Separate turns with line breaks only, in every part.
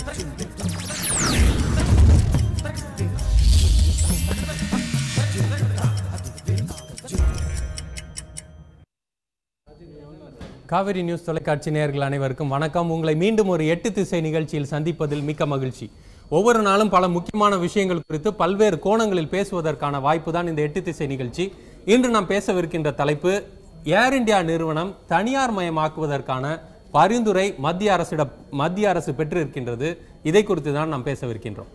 Kaveri news தொலைக்காட்சி நேயர்கள் அனைவருக்கும் வணக்கம் உங்களை மீண்டும் ஒரு எட்டு திசை நிகழ்ச்சியில் சந்திப்பதில் மிக்க மகிழ்ச்சி ஒவ்வொரு நாளும் பல முக்கியமான விஷயங்கள் குறித்து பல்வேறு கோணங்களில் பேசுவதற்கான வாய்ப்பு தான் இந்த எட்டு திசை நிகழ்ச்சி இன்று நாம் பேசவிருக்கின்ற தலைப்பு ஏர் இந்தியா நிறுவனம் தனியார் மயமாக்குவதற்கான பரிந்துரை மத்திய அரசிட மத்திய அரசு பெற்றிருக்கின்றது இதை குறித்து தான் நாம் பேசவிருக்கின்றோம்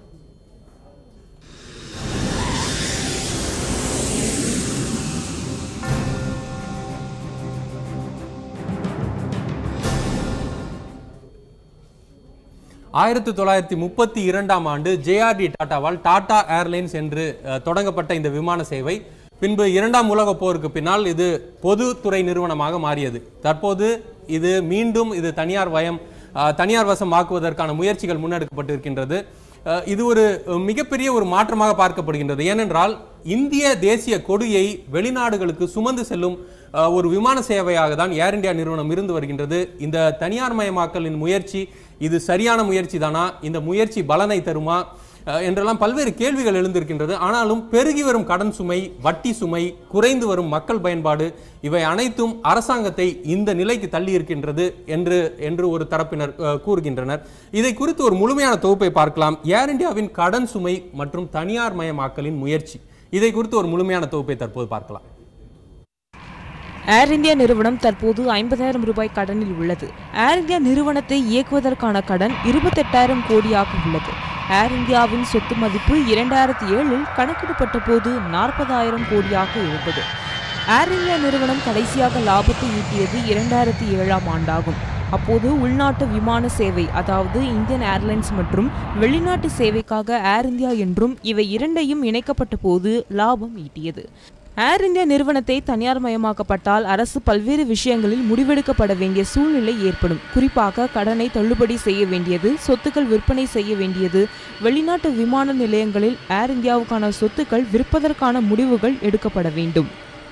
ஆயிரத்தி தொள்ளாயிரத்தி முப்பத்தி இரண்டாம் ஆண்டு ஜேஆர்டி டாட்டாவால் டாடா ஏர்லைன்ஸ் என்று அஹ், தொடங்கப்பட்ட இந்த விமான சேவை பின்பு இரண்டாம் உலகப் போருக்கு பின்னால் இது பொதுத்துறை நிறுவனமாக மாறியது தற்போது இது மீண்டும் இது தனியார் வயம் அஹ், தனியார் வசம் ஆக்குவதற்கான முயற்சிகள் முன்னெடுக்கப்பட்டிருக்கின்றது அஹ், இது ஒரு அஹ், மிகப்பெரிய ஒரு மாற்றமாக பார்க்கப்படுகின்றது ஏனென்றால் இந்திய தேசிய கொடியை வெளிநாடுகளுக்கு சுமந்து செல்லும் அஹ், ஒரு விமான சேவையாக தான் ஏர் இந்தியா நிறுவனம் இருந்து வருகின்றது இந்த தனியார் மயமாக்கலின் முயற்சி இது சரியான முயற்சி தானா இந்த முயற்சி பலனை தருமா அஹ், என்றெல்லாம் பல்வேறு கேள்விகள் எழுந்திருக்கின்றது ஆனாலும் பெருகி வரும் கடன் சுமை வட்டி சுமை குறைந்து வரும் மக்கள் பயன்பாடு இவை அனைத்தும் அரசாங்கத்தை இந்த நிலைக்கு தள்ளி இருக்கின்றது என்று என்று ஒரு தரப்பினர் அஹ், கூறுகின்றனர் இதை குறித்து ஒரு முழுமையான தொகுப்பை பார்க்கலாம் ஏர் இந்தியாவின் கடன் சுமை மற்றும் தனியார் மயமாக்கலின் முயற்சி இதை குறித்து ஒரு முழுமையான தொகுப்பை தற்போது பார்க்கலாம்
ஏர் இந்தியா நிறுவனம் தற்போது ஐம்பதாயிரம் ரூபாய் கடனில் உள்ளது ஏர் இந்தியா நிறுவனத்தை இயக்குவதற்கான கடன் இருபத்தெட்டாயிரம் கோடியாக உள்ளது ஏர் இந்தியாவின் சொத்து மதிப்பு இரண்டாயிரத்தி ஏழில் கணக்கிடப்பட்ட போது நாற்பதாயிரம் கோடியாக இருந்தது ஏர் இந்தியா நிறுவனம் கடைசியாக லாபத்தை ஈட்டியது இரண்டாயிரத்தி ஏழாம் ஆண்டாகும் அப்போது உள்நாட்டு விமான சேவை அதாவது இந்தியன் ஏர்லைன்ஸ் மற்றும் வெளிநாட்டு சேவைக்காக ஏர் இந்தியா என்றும் இவை இரண்டையும் இணைக்கப்பட்ட போது லாபம் ஈட்டியது ஏர் இந்தியா நிறுவனத்தை தனியார் மயமாக்கப்பட்டால் அரசு பல்வேறு விஷயங்களில் முடிவெடுக்கப்பட வேண்டிய சூழ்நிலை ஏற்படும் குறிப்பாக கடனை தள்ளுபடி செய்ய வேண்டியது சொத்துக்கள் விற்பனை செய்ய வேண்டியது வெளிநாட்டு விமான நிலையங்களில் ஏர் இந்தியாவுக்கான சொத்துக்கள் விற்பதற்கான முடிவுகள் எடுக்கப்பட வேண்டும்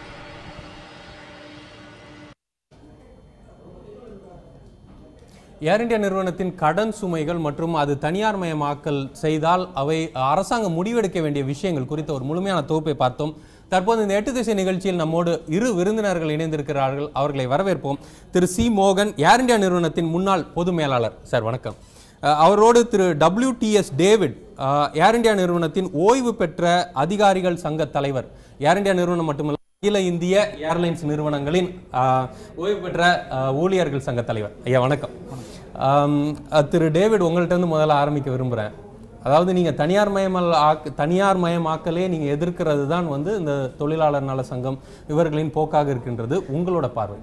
ஏர் இந்தியா நிறுவனத்தின் கடன் சுமைகள் மற்றும் அது தனியார் மயமாக்கல் செய்தால் அவை அரசாங்கம் முடிவெடுக்க வேண்டிய விஷயங்கள் குறித்த ஒரு முழுமையான தொகுப்பை பார்த்தோம் தற்போது இந்த எட்டு திசை நிகழ்ச்சியில் நம்மோடு இரு விருந்தினர்கள் இணைந்திருக்கிறார்கள் அவர்களை வரவேற்போம் திரு சி மோகன் ஏர் இந்தியா நிறுவனத்தின் முன்னாள் பொது மேலாளர் சார் வணக்கம் அஹ், அவரோடு திரு டபிள்யூடிஎஸ் டேவிட் அஹ், ஏர் இந்தியா நிறுவனத்தின் ஓய்வு பெற்ற அதிகாரிகள் சங்க தலைவர் ஏர் இந்தியா நிறுவனம் மட்டுமல்ல அகில இந்திய ஏர்லைன்ஸ் நிறுவனங்களின் ஆஹ், ஓய்வு பெற்ற ஆஹ், ஊழியர்கள் சங்க தலைவர் ஐயா வணக்கம் ஆம், அஹ், திரு டேவிட் உங்கள்ட்ட இருந்து முதல்ல ஆரம்பிக்க விரும்புகிறேன் அதாவது நீங்கள் தனியார் மயமல் ஆக் தனியார் மயமாக்கலே நீங்கள் எதிர்க்கிறது தான் வந்து இந்த தொழிலாளர் நல சங்கம் இவர்களின் போக்காக இருக்கின்றது உங்களோட பார்வை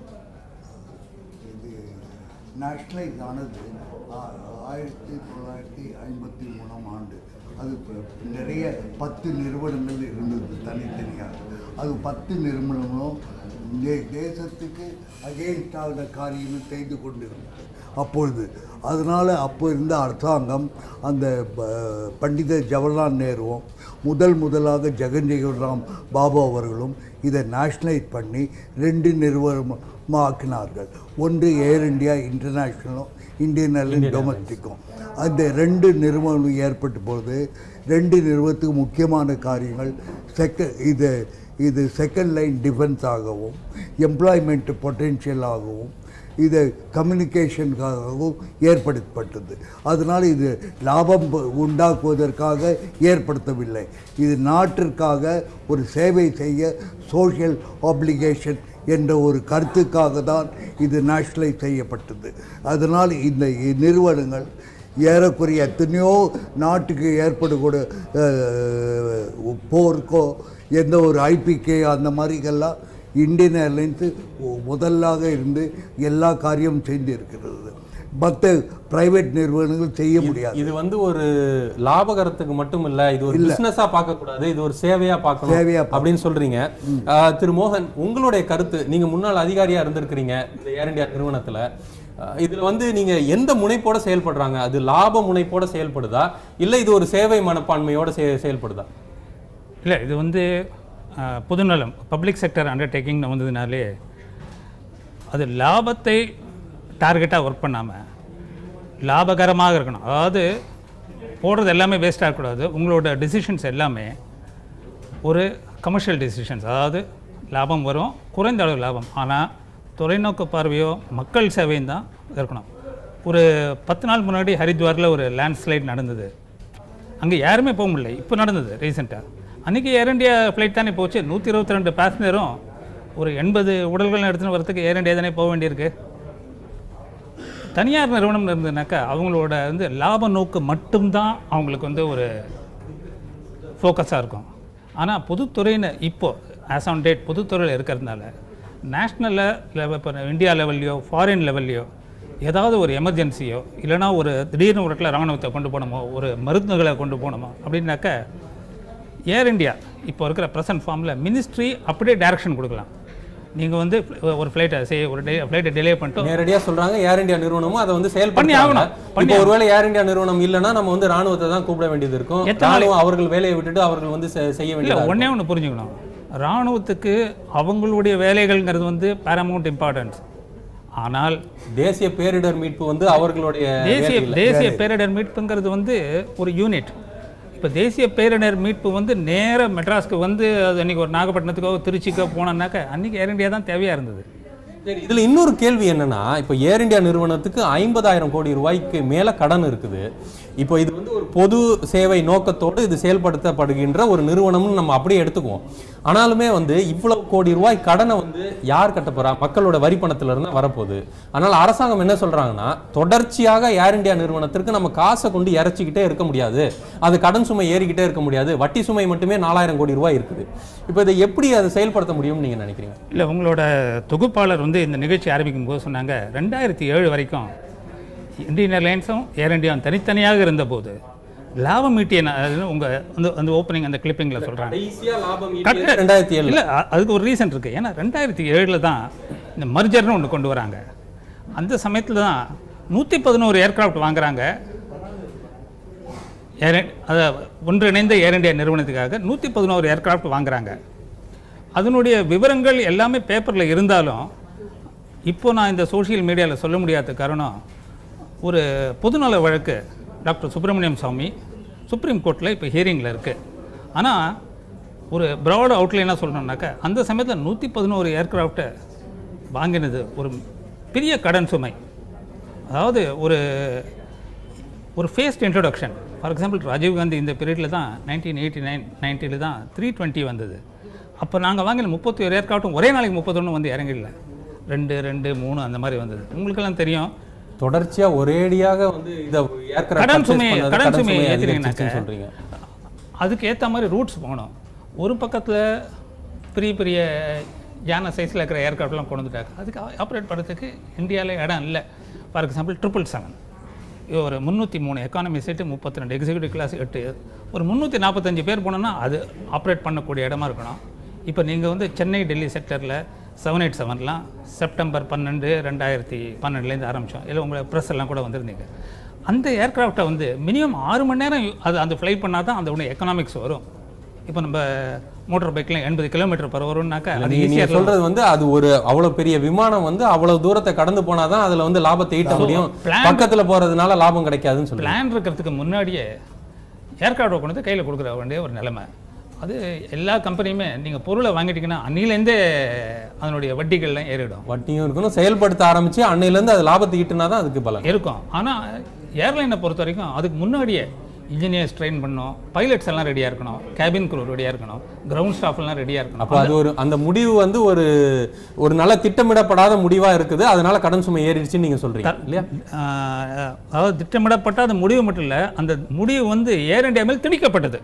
இது நேஷ்னலைஸ் ஆனது ஆ- ஆயிரத்தி தொள்ளாயிரத்தி ஐம்பத்தி மூணாம் ஆண்டு அது ப- நிறைய பத்து நிறுவனங்கள் இருந்தது தனித்தனியாக அது பத்து நிறுவனங்களும் தே- தேசத்துக்கு அகெயின்ஸ்டான காரியம் செய்து கொண்டிருந்தது அப்பொழுது அதனால் அப்போ இருந்த அரசாங்கம் அந்த ப- பண்டித ஜவஹர்லால் நேருவும் முதல் முதலாக ஜெகன்ஜெகன் ராம் பாபு அவர்களும் இதை நேஷ்னலைஸ் பண்ணி ரெண்டு நிறுவனமாக்கினார்கள் ஒன்று ஏர் இந்தியா இன்டர்நேஷ்னலும் இந்தியன் ஏர்லைன் டொமஸ்டிக்கும் அந்த ரெண்டு நிறுவனம் ஏற்பட்ட பொழுது ரெண்டு நிறுவனத்துக்கு முக்கியமான காரியங்கள் செக இது இது செகண்ட் லைன் டிஃபென்ஸ் ஆகவும் எம்ப்ளாய்மெண்ட் பொட்டென்ஷியல் ஆகவும் இது கம்யூனிகேஷனுக்காகவும் ஏற்படுத்தப்பட்டது அதனால் இது லாபம் ப- உண்டாக்குவதற்காக ஏற்படுத்தவில்லை இது நாட்டிற்காக ஒரு சேவை செய்ய சோஷியல் ஆப்ளிகேஷன் என்ற ஒரு கருத்துக்காக தான் இது நேஷ்னலைஸ் செய்யப்பட்டது அதனால் இந்த இ- நிறுவனங்கள் ஏறக்குறைய எத்தனையோ நாட்டுக்கு ஏற்படக்கூடிய அஹ், போருக்கோ எந்த ஒரு ஐபிகே அந்த மாதிரிக்கெல்லாம் இந்தியன் ஏர்லைன்ஸு முதலாக இருந்து எல்லா காரியமும் செய்து இருக்கிறது மற்ற பிரைவேட் நிறுவனங்கள் செய்ய முடியாது
இது வந்து ஒரு லாபகரத்துக்கு மட்டும் இல்ல இது ஒரு பிசினஸா பார்க்க கூடாது இது ஒரு சேவையா பார்க்கணும்
சேவையா பார்க்கணும்.
அப்படின்னு சொல்றீங்க ஆஹ், திரு மோகன் உங்களுடைய கருத்து நீங்க முன்னாள் அதிகாரியா இருந்திருக்கிறீங்க இந்த ஏர் இந்தியா நிறுவனத்துல ஆஹ், இதுல வந்து நீங்க எந்த முனைப்போட செயல்படுறாங்க அது லாப முனைப்போட செயல்படுதா இல்ல இது ஒரு சேவை மனப்பான்மையோட செய- செயல்படுதா
இல்லை இது வந்து அஹ், பொதுநலம் பப்ளிக் செக்டர் அண்டர்டேக்கிங்னு வந்ததுனாலே அது லாபத்தை டார்கெட்டாக ஒர்க் பண்ணாமல் லாபகரமாக இருக்கணும் அதாவது போடுறது எல்லாமே வேஸ்ட் ஆகக்கூடாது உங்களோட டிசிஷன்ஸ் எல்லாமே ஒரு கமர்ஷியல் டிசிஷன்ஸ் அதாவது லாபம் வரும் குறைந்த அளவு லாபம் ஆனால் தொலைநோக்கு பார்வையோ மக்கள் சேவையும் தான் இருக்கணும் ஒரு பத்து நாள் முன்னாடி ஹரித்வாரில் ஒரு லேண்ட்ஸ்லைட் நடந்தது அங்கே யாருமே போக முடியல இப்போ நடந்தது ரீசெண்டாக அன்றைக்கி ஏர் இந்தியா ஃப்ளைட் தானே போச்சு நூற்றி இருபத்தி ரெண்டு பேசஞ்சரும் ஒரு எண்பது உடல்கள் எடுத்துன்னு வரதுக்கு ஏர் இந்தியா தானே போக வேண்டியிருக்கு தனியார் நிறுவனம் இருந்ததுனாக்கா அவங்களோட வந்து லாப நோக்கு மட்டும்தான் அவங்களுக்கு வந்து ஒரு ஃபோக்கஸாக இருக்கும் ஆனால் பொதுத்துறைன்னு இப்போ ஆஸ் ஆன் டேட் பொதுத்துறையில் இருக்கிறதுனால நேஷ்னலில் லெவல் இப்போ இந்தியா லெவல்லையோ ஃபாரின் லெவல்லையோ ஏதாவது ஒரு எமர்ஜென்சியோ இல்லைனா ஒரு திடீர்னு ஒரு இடத்துல ராணுவத்தை கொண்டு போகணுமோ ஒரு மருந்துகளை கொண்டு போகணுமோ அப்படின்னாக்க ஏர் இந்தியா இப்போ இருக்கிற ப்ரெசன்ட் ஃபார்மில் மினிஸ்ட்ரி அப்படியே டைரக்ஷன் கொடுக்கலாம் நீங்கள் வந்து ஒரு ஃப்ளைட்டை செய்ய ஒரு டே ஃப்ளைட்டை டிலே பண்ணிட்டு
நேரடியா சொல்றாங்க ஏர் இந்தியா நிறுவனமும் அதை வந்து
பண்ணி
செயல்படுத்தி
ஆகணும். பண்ணி
இப்போ ஒருவேளை ஏர் இந்தியா நிறுவனம் இல்லைன்னா நம்ம வந்து ராணுவத்தை தான் கூப்பிட வேண்டியது இருக்கும்
எத்தனை நாள்
ராணுவம் அவர்கள் வேலையை விட்டுட்டு அவர்கள் வந்து செ- செய்ய
இல்லை
வேண்டியது
ஒன்றே ஒன்று புரிஞ்சுக்கணும் இராணுவத்துக்கு அவங்களுடைய வேலைகள்ங்கிறது வந்து பேரமௌண்ட் இம்பார்ட்டன்ஸ் ஆனால்
தேசிய பேரிடர் மீட்பு வந்து அவர்களுடைய
தேசிய
வேலை இல்ல.
தேசிய பேரிடர் மீட்புங்கிறது வந்து ஒரு யூனிட் இப்போ தேசிய பேரிடர் மீட்பு வந்து நேர மெட்ராஸ்க்கு வந்து அது அன்றைக்கி ஒரு நாகப்பட்டினத்துக்கோ திருச்சிக்கோ போனோம்னாக்கா அன்றைக்கி ஏர் இந்தியா தான் தேவையாக இருந்தது
சரி இதுல இன்னொரு கேள்வி என்னன்னா இப்போ ஏர் இந்தியா நிறுவனத்துக்கு ஐம்பதாயிரம் கோடி ரூபாய்க்கு மேல கடன் இருக்குது இப்போ இது வந்து ஒரு பொது சேவை நோக்கத்தோடு இது செயல்படுத்தப்படுகின்ற ஒரு நிறுவனம்னு நம்ம அப்படியே எடுத்துக்குவோம் ஆனாலுமே வந்து இவ்வளவு கோடி ரூபாய் கடனை வந்து யார் கட்ட போறா மக்களோட வரி பணத்துல இருந்து தான் வரப்போகுது அதனால அரசாங்கம் என்ன சொல்றாங்கன்னா தொடர்ச்சியாக ஏர் இந்தியா நிறுவனத்திற்கு நம்ம காசை கொண்டு இறைச்சிக்கிட்டே இருக்க முடியாது அது கடன் சுமை ஏறிக்கிட்டே இருக்க முடியாது வட்டி சுமை மட்டுமே நாலாயிரம் கோடி ரூபாய் இருக்குது இப்போ இதை எப்படி அதை செயல்படுத்த முடியும்னு நீங்க நினைக்கிறீங்க
இல்லை உங்களோட தொகுப்பாளர் வந்து இந்த நிகழ்ச்சி ஆரம்பிக்கும் போது சொன்னாங்க ரெண்டாயிரத்தி ஏழு வரைக்கும் இந்தியன் ஏர்லைன்ஸும் ஏர் இந்தியாவும் தனித்தனியாக இருந்தபோது லாபம் ஈட்டிய நா- அது உங்க அந்த அந்த ஓப்பனிங் அந்த கிளிப்பிங்கில் சொல்கிறாங்க
கடைசியா லாபம்
கட்ட-
ரெண்டாயிரத்தி ஏழு
இல்லை அதுக்கு ஒரு ரீசன் இருக்குது ஏன்னா ரெண்டாயிரத்தி ஏழில் தான் இந்த மர்ஜர்னு ஒன்று கொண்டு வராங்க அந்த சமயத்தில் தான் நூற்றி பதினோரு ஏர்கிராஃப்ட் வாங்குறாங்க ஏர் அதை ஒன்றிணைந்த ஏர் இந்தியா நிறுவனத்துக்காக நூற்றி பதினோரு ஏர்கிராஃப்ட் வாங்குறாங்க அதனுடைய விவரங்கள் எல்லாமே பேப்பரில் இருந்தாலும் இப்போ நான் இந்த சோஷியல் மீடியாவில் சொல்ல முடியாத காரணம் ஒரு பொதுநல வழக்கு டாக்டர் சுப்பிரமணியம் சாமி சுப்ரீம் கோர்ட்டில் இப்போ ஹியரிங்கில் இருக்குது ஆனால் ஒரு ப்ராட் அவுட்லைனாக சொல்லணும்னாக்கா அந்த சமயத்தில் நூற்றி பதினோரு ஏர்கிராஃப்டை வாங்கினது ஒரு பெரிய கடன் சுமை அதாவது ஒரு ஒரு first introduction for example Rajiv Gandhi இந்த பீரியடில் தான் நைன்டீன் எயிட்டி நைன் நைன்ட்டியில் தான் த்ரீ டுவெண்ட்டி வந்தது அப்போ நாங்கள் வாங்கின முப்பத்தி ஒரு ஏர்கிராஃப்டும் ஒரே நாளைக்கு முப்பத்தொன்று வந்து இறங்கிடல ரெண்டு ரெண்டு மூணு அந்த மாதிரி வந்தது உங்களுக்கெல்லாம் தெரியும்
தொடர்ச்சியா ஒரேடியாக வந்து இத aircraft
கடன்
purchase
சுமையை-
பண்ணது,
கடன்
கடன்
சுமையை
சுமையை
ஏத்துனீங்கன்னாக்க-
அதிகரிச்சிருச்சுன்னு சொல்றீங்க
அதுக்கு ஏற்ற மாதிரி ரூட்ஸ் போகணும் ஒரு பக்கத்தில் பெரிய பெரிய யானை சைஸில் இருக்கிற ஏர்கிராஃப்ட்லாம் கொண்டு வந்துட்டாங்க அதுக்கு ஆப்ரேட் பண்ணுறதுக்கு இந்தியாவில் இடம் இல்லை ஃபார் எக்ஸாம்பிள் ட்ரிபிள் செவன் ஒரு முந்நூற்றி மூணு எக்கானமி சீட்டு முப்பத்தி ரெண்டு எக்ஸிக்யூட்டிவ் கிளாஸ் எட்டு ஒரு முந்நூற்றி நாற்பத்தஞ்சு பேர் போனோன்னா அது ஆப்ரேட் பண்ணக்கூடிய இடமா இருக்கணும் இப்போ நீங்கள் வந்து சென்னை டெல்லி செக்டரில் செவன் எயிட் செவன்லாம் செப்டம்பர் பன்னெண்டு ரெண்டாயிரத்தி பன்னெண்டுலேருந்து ஆரம்பித்தோம் இல்லை உங்களை ப்ரெஸ் எல்லாம் கூட வந்திருந்தீங்க அந்த ஏர்கிராஃப்டை வந்து மினிமம் ஆறு மணி நேரம் அது அந்த ஃப்ளைட் பண்ணால் தான் அந்த ஒன்று எக்கனாமிக்ஸ் வரும் இப்போ நம்ம மோட்டார் பைக்கில் எண்பது கிலோமீட்டர் பர் வரும்னாக்கா அது
நீங்க- நீங்க
ஈஸியாக
சொல்றது வந்து அது ஒரு அவ்வளவு பெரிய விமானம் வந்து அவ்வளவு தூரத்தை கடந்து போனாதான் அதுல வந்து லாபத்தை ஈட்ட முடியும்
plan-
பக்கத்துல போறதுனால லாபம் கிடைக்காதுன்னு சொல்றீங்க
பிளான் இருக்கிறதுக்கு முன்னாடியே ஏர்கிராஃப்டை கொண்டு வந்து கையில் கொடுக்குற வேண்டிய ஒரு நிலைமை அது எல்லா கம்பெனியுமே நீங்கள் பொருளை வாங்கிட்டீங்கன்னா அன்னிலேருந்தே அதனுடைய வட்டிகள்லாம் ஏறிடும்
வட்டியும் இருக்கணும் செயல்படுத்த ஆரம்பிச்சு அன்னையில இருந்து அது லாபத்தை ஈட்டுனா தான் அதுக்கு பலன்
இருக்கும் ஆனால் ஏர்லைனை பொறுத்த வரைக்கும் அதுக்கு முன்னாடியே இன்ஜினியர்ஸ் ட்ரெயின் பண்ணணும் பைலட்ஸ் எல்லாம் ரெடியாக இருக்கணும் கேபின் குரூ ரெடியாக இருக்கணும் கிரவுண்ட் ஸ்டாஃப் எல்லாம் ரெடியாக இருக்கணும்
அப்போ அது ஒரு அந்த முடிவு வந்து ஒரு ஒரு நல்ல திட்டமிடப்படாத முடிவா இருக்குது அதனால கடன் சுமை ஏறிடுச்சுன்னு நீங்க சொல்றீங்க இல்லையா
ஆஹ் அதாவது திட்டமிடப்பட்ட அந்த முடிவு மட்டும் இல்லை அந்த முடிவு வந்து ஏர் இந்தியா மேல் திணிக்கப்பட்டது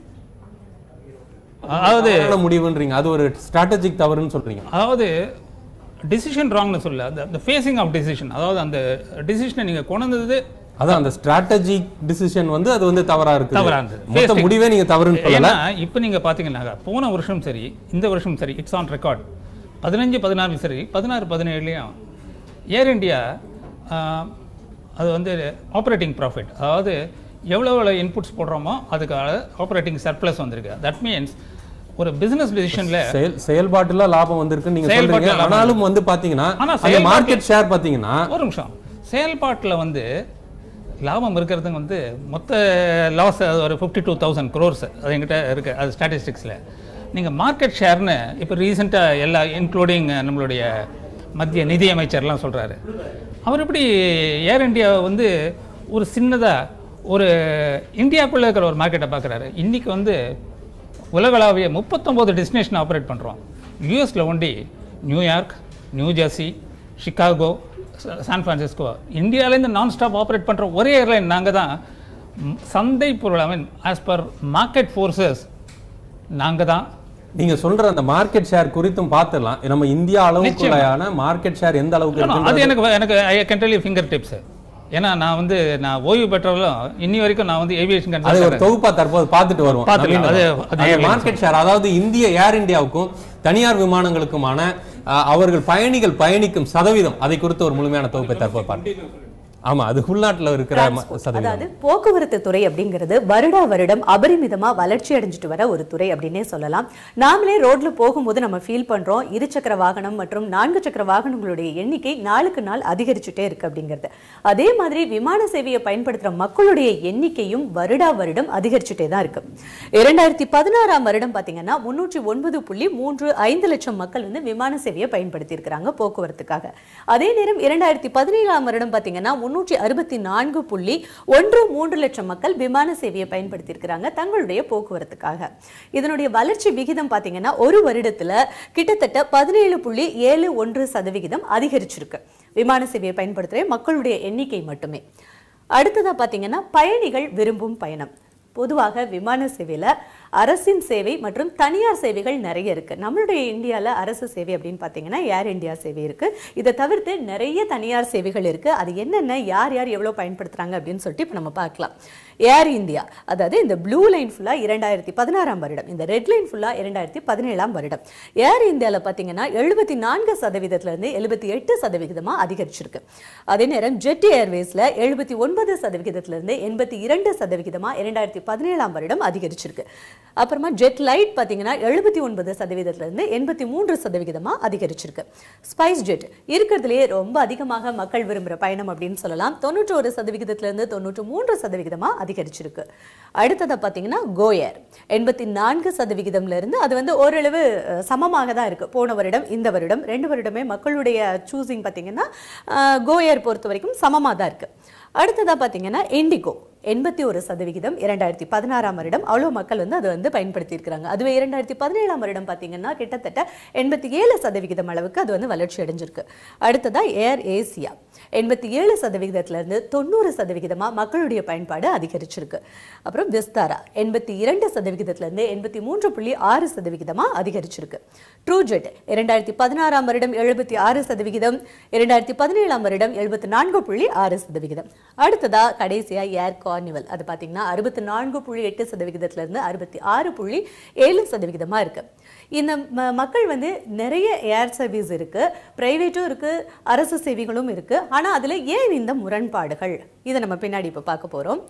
அதாவது
தவறான முடிவுன்றீங்க அது ஒரு ஸ்ட்ராட்டஜிக் தவறுன்னு சொல்றீங்க
அதாவது டிசிஷன் ராங்னு சொல்ல அந்த அந்த ஃபேஸிங் ஆஃப் டிசிஷன் அதாவது அந்த டிசிஷனை நீங்கள் கொண்டு வந்தது
அதான் அந்த ஸ்ட்ராட்டஜிக் டிசிஷன் வந்து அது வந்து தவறா இருக்கு
தவறா இருந்தது.
மொத்த
Facing-
முடிவே நீங்க தவறுன்னு சொல்லல
ஏன்னா இப்போ நீங்கள் பார்த்தீங்கன்னா போன வருஷம் சரி இந்த வருஷம் சரி இட்ஸ் ஆன் ரெக்கார்ட் பதினஞ்சு பதினாறு சரி பதினாறு பதினேழுலையும் ஏர் இந்தியா அது வந்து ஆப்ரேட்டிங் ப்ராஃபிட் அதாவது எவ்வளோ எவ்வளோ இன்புட்ஸ் போடுறோமோ அதுக்காக ஆப்ரேட்டிங் சர்ப்ளஸ் வந்திருக்கு தட் மீன்ஸ் ஒரு பிசினஸ் டிசிஷனில்
செயல் செயல்பாட்டுல லாபம் வந்திருக்குன்னு நீங்க
செயல்பாட்டுல
சொல்றீங்க
லாபம்
ஆனாலும் வந்து பாத்தீங்கன்னா
ஆனா
அந்த
செயல்பாட்டு-
மார்க்கெட் ஷேர் பாத்தீங்கன்னா
ஒரு நிமிஷம் செயல்பாட்டில் வந்து லாபம் இருக்கிறதுங்க வந்து மொத்த லாஸ் ஒரு ஃபிஃப்டி டூ தௌசண்ட் க்ரோர்ஸ் அது எங்கிட்ட இருக்குது அது ஸ்டாட்டிஸ்டிக்ஸில் நீங்கள் மார்க்கெட் ஷேர்னு இப்போ ரீசெண்டாக எல்லா இன்க்ளூடிங் நம்மளுடைய மத்திய நிதி அமைச்சர்லாம் சொல்கிறாரு அவர் எப்படி ஏர் இந்தியா வந்து ஒரு சின்னதாக ஒரு இந்தியாக்குள்ளே இருக்கிற ஒரு மார்க்கெட்டை பார்க்குறாரு இன்றைக்கி வந்து உலகளாவிய முப்பத்தொம்போது டெஸ்டினேஷன் ஆப்ரேட் பண்ணுறோம் யூஎஸில் ஒண்டி நியூயார்க் நியூ ஜெர்சி சிகாகோ ச- சான் ஃப்ரான்சிஸ்கோ இந்தியாவிலேருந்து நான் ஸ்டாப் ஆப்ரேட் பண்ணுற ஒரே ஏர்லைன் நாங்கள் தான் ம், சந்தை பொருள் I mean as per market forces நாங்கள் தான்
நீங்க சொல்ற அந்த மார்க்கெட் ஷேர் குறித்தும் பார்த்துடலாம் நம்ம இந்தியா அளவுக்குள்ளான மார்க்கெட் ஷேர் எந்த அளவுக்கு
No, no,
இருக்குன்றது-
அது எனக்கு வ- எனக்கு I can tell you fingertips ஏன்னா நான் வந்து நான் ஓய்வு பெற்றவர்களும் இன்னி வரைக்கும் நான் வந்து ஏவியேஷன்
அது ஒரு
கன்சல்ட்
தொகுப்பா தற்போது பார்த்துட்டு வருவோம்
பார்த்துக்கலாம். அது- அது airlines.
மார்க்கெட் ஷேர் அதாவது இந்திய ஏர் இந்தியாவுக்கும் தனியார் விமானங்களுக்குமான அஹ், அவர்கள் பயணிகள் பயணிக்கும் சதவீதம் அதை குறித்து ஒரு முழுமையான தொகுப்பை தற்போது பார்ப்போம் ஆமா அது உள்நாட்டுல இருக்கிற ம-
Transport.
சதவீதம்
அதாவது போக்குவரத்து துறை அப்படிங்கிறது வருடா வருடம் அபரிமிதமா வளர்ச்சி அடைஞ்சிட்டு வர ஒரு துறை அப்படின்னே சொல்லலாம் நாமளே ரோட்ல போகும்போது நம்ம ஃபீல் பண்றோம் இருசக்கர வாகனம் மற்றும் நான்கு சக்கர வாகனங்களுடைய எண்ணிக்கை நாளுக்கு நாள் அதிகரிச்சுட்டே இருக்கு அப்படிங்கிறது அதே மாதிரி விமான சேவையை பயன்படுத்துற மக்களுடைய எண்ணிக்கையும் வருடா வருடம் அதிகரிச்சுட்டே தான் இருக்கு இரண்டாயிரத்தி பதினாறாம் வருடம் பாத்தீங்கன்னா முன்னூற்றி ஒன்பது புள்ளி மூன்று ஐந்து லட்சம் மக்கள் வந்து விமான சேவையை பயன்படுத்தி இருக்கிறாங்க போக்குவரத்துக்காக அதே நேரம் இரண்டாயிரத்தி பதினேழாம் வருடம் பாத்தீங்கன்னா முன்னூற்றி அறுபத்தி நான்கு புள்ளி ஒன்று மூன்று லட்சம் மக்கள் விமான சேவையை பயன்படுத்தி இருக்கிறாங்க தங்களுடைய போக்குவரத்துக்காக இதனுடைய வளர்ச்சி விகிதம் பாத்தீங்கன்னா ஒரு வருடத்துல கிட்டத்தட்ட பதினேழு புள்ளி ஏழு ஒன்று சதவிகிதம் அதிகரிச்சிருக்கு விமான சேவையை பயன்படுத்துகிற மக்களுடைய எண்ணிக்கை மட்டுமே அடுத்ததா பாத்தீங்கன்னா பயணிகள் விரும்பும் பயணம் பொதுவாக விமான சேவையில அரசின் சேவை மற்றும் தனியார் சேவைகள் நிறைய இருக்கு நம்மளுடைய இந்தியால அரசு சேவை அப்படின்னு பார்த்தீங்கன்னா ஏர் இந்தியா சேவை இருக்கு இதை தவிர்த்து நிறைய தனியார் சேவைகள் இருக்கு அது என்னென்ன யார் யார் எவ்வளவு பயன்படுத்துறாங்க அப்படின்னு சொல்லிட்டு இப்போ நம்ம பார்க்கலாம் ஏர் இந்தியா அதாவது இந்த ப்ளூ லைன் ஃபுல்லா இரண்டாயிரத்தி பதினாறாம் வருடம் இந்த ரெட் லைன் ஃபுல்லா இரண்டாயிரத்தி பதினேழாம் வருடம் ஏர் இந்தியால பார்த்தீங்கன்னா எழுபத்தி நான்கு சதவீதத்துல இருந்து எழுபத்தி எட்டு சதவிகிதமா அதிகரிச்சிருக்கு அதே நேரம் ஜெட் ஏர்வேஸ்ல எழுபத்தி ஒன்பது சதவிகிதத்துல இருந்து எண்பத்தி இரண்டு சதவிகிதமா இரண்டாயிரத்தி பதினேழாம் வருடம் அதிகரிச்சிருக்கு அப்புறமா ஜெட் லைட் பார்த்தீங்கன்னா எழுபத்தி ஒன்பது சதவீதத்துல இருந்து எண்பத்தி மூன்று சதவிகிதமா அதிகரிச்சிருக்கு ஸ்பைஸ் ஜெட் இருக்கிறதுலேயே ரொம்ப அதிகமாக மக்கள் விரும்புகிற பயணம் அப்படின்னு சொல்லலாம் தொண்ணூற்றோரு சதவிகிதத்துல இருந்து தொண்ணூற்று மூன்று சதவிகிதமா அதிகரிச்சிருக்கு அடுத்ததை பார்த்தீங்கன்னா கோயர் எண்பத்தி நான்கு சதவிகிதம்ல இருந்து அது வந்து ஓரளவு அஹ், சமமாக தான் இருக்கு போன வருடம் இந்த வருடம் ரெண்டு வருடமே மக்களுடைய சூசிங் பார்த்தீங்கன்னா அஹ், கோயர் பொறுத்த வரைக்கும் சமமாக தான் இருக்கு அடுத்ததா பார்த்தீங்கன்னா இண்டிகோ எண்பத்தி ஒரு சதவிகிதம் இரண்டாயிரத்தி பதினாறாம் வருடம் அவ்வளோ மக்கள் வந்து அதை வந்து பயன்படுத்தி இருக்கிறாங்க அதுவே இரண்டாயிரத்தி பதினேழாம் வருடம் பார்த்தீங்கன்னா கிட்டத்தட்ட எண்பத்தி ஏழு சதவிகிதம் அளவுக்கு அது வந்து வளர்ச்சி அடைஞ்சிருக்கு அடுத்ததா ஏர் ஏசியா எண்பத்தி ஏழு சதவிகிதத்துல இருந்து தொண்ணூறு சதவிகிதமா மக்களுடைய பயன்பாடு அதிகரிச்சிருக்கு அப்புறம் விஸ்தாரா எண்பத்தி இரண்டு சதவிகிதத்துல இருந்து எண்பத்தி மூன்று புள்ளி ஆறு சதவிகிதமா அதிகரிச்சிருக்கு ட்ரூஜெட் இரண்டாயிரத்தி பதினாறாம் வருடம் எழுபத்தி ஆறு சதவிகிதம் இரண்டாயிரத்தி பதினேழாம் வருடம் எழுபத்தி நான்கு புள்ளி ஆறு சதவிகிதம் அடுத்ததா கடைசியா ஏர் கார்னிவல் அது பார்த்தீங்கன்னா அறுபத்தி நான்கு புள்ளி எட்டு சதவிகிதத்துல இருந்து அறுபத்தி ஆறு புள்ளி ஏழு சதவிகிதமா இருக்கு இந்த ம- மக்கள் வந்து நிறைய ஏர் சர்வீஸ் இருக்கு பிரைவேட்டும் இருக்கு அரசு சேவைகளும் இருக்கு ஆனா அதுல ஏன் இந்த முரண்பாடுகள் இதை நம்ம பின்னாடி இப்ப பார்க்க போறோம்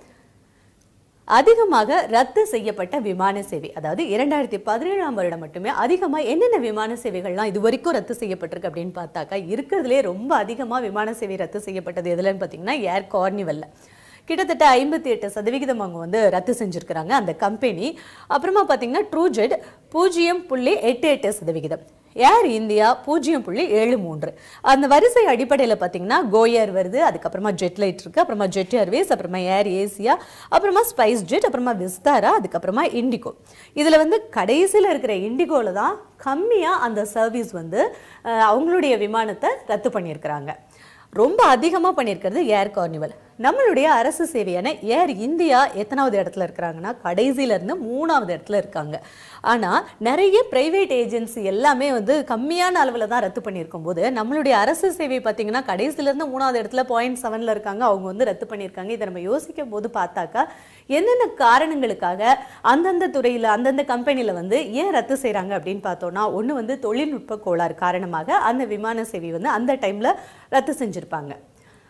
அதிகமாக ரத்து செய்யப்பட்ட விமான சேவை அதாவது இரண்டாயிரத்தி பதினேழாம் வருடம் மட்டுமே அதிகமா என்னென்ன விமான சேவைகள்லாம் இது வரைக்கும் ரத்து செய்யப்பட்டிருக்கு அப்படின்னு பார்த்தாக்கா இருக்கிறதுலே ரொம்ப அதிகமா விமான சேவை ரத்து செய்யப்பட்டது எதுலன்னு பார்த்தீங்கன்னா ஏர் கார்னிவல்ல கிட்டத்தட்ட ஐம்பத்தி எட்டு சதவிகிதம் அவங்க வந்து ரத்து செஞ்சிருக்கிறாங்க அந்த கம்பெனி அப்புறமா பார்த்தீங்கன்னா ட்ரூஜெட் பூஜ்ஜியம் புள்ளி எட்டு எட்டு சதவிகிதம் ஏர் இந்தியா பூஜ்ஜியம் புள்ளி ஏழு மூன்று அந்த வரிசை அடிப்படையில் பார்த்தீங்கன்னா கோயர் வருது அதுக்கப்புறமா ஜெட் லைட் இருக்கு அப்புறமா ஜெட் ஏர்வேஸ் அப்புறமா ஏர் ஏசியா அப்புறமா ஸ்பைஸ் ஜெட் அப்புறமா விஸ்தாரா அதுக்கப்புறமா இண்டிகோ இதில் வந்து கடைசியில் இருக்கிற இண்டிகோவில் தான் கம்மியாக அந்த சர்வீஸ் வந்து அஹ், அவங்களுடைய விமானத்தை ரத்து பண்ணியிருக்கிறாங்க ரொம்ப அதிகமாக பண்ணியிருக்கிறது ஏர் கார்னிவல் நம்மளுடைய அரசு சேவையான ஏர் இந்தியா எத்தனாவது இடத்துல இருக்கிறாங்கன்னா கடைசியில இருந்து மூணாவது இடத்துல இருக்காங்க ஆனால் நிறைய பிரைவேட் ஏஜென்சி எல்லாமே வந்து கம்மியான அளவில் தான் ரத்து பண்ணியிருக்கும் போது நம்மளுடைய அரசு சேவை பார்த்தீங்கன்னா கடைசியில இருந்து மூணாவது இடத்துல பாயிண்ட் செவனில் இருக்காங்க அவங்க வந்து ரத்து பண்ணியிருக்காங்க இதை நம்ம யோசிக்கும் போது பார்த்தாக்கா என்னென்ன காரணங்களுக்காக அந்தந்த துறையில் அந்தந்த கம்பெனியில் வந்து ஏன் ரத்து செய்கிறாங்க அப்படின்னு பார்த்தோம்னா ஒன்று வந்து தொழில்நுட்ப கோளாறு காரணமாக அந்த விமான சேவை வந்து அந்த டைமில் ரத்து செஞ்சுருப்பாங்க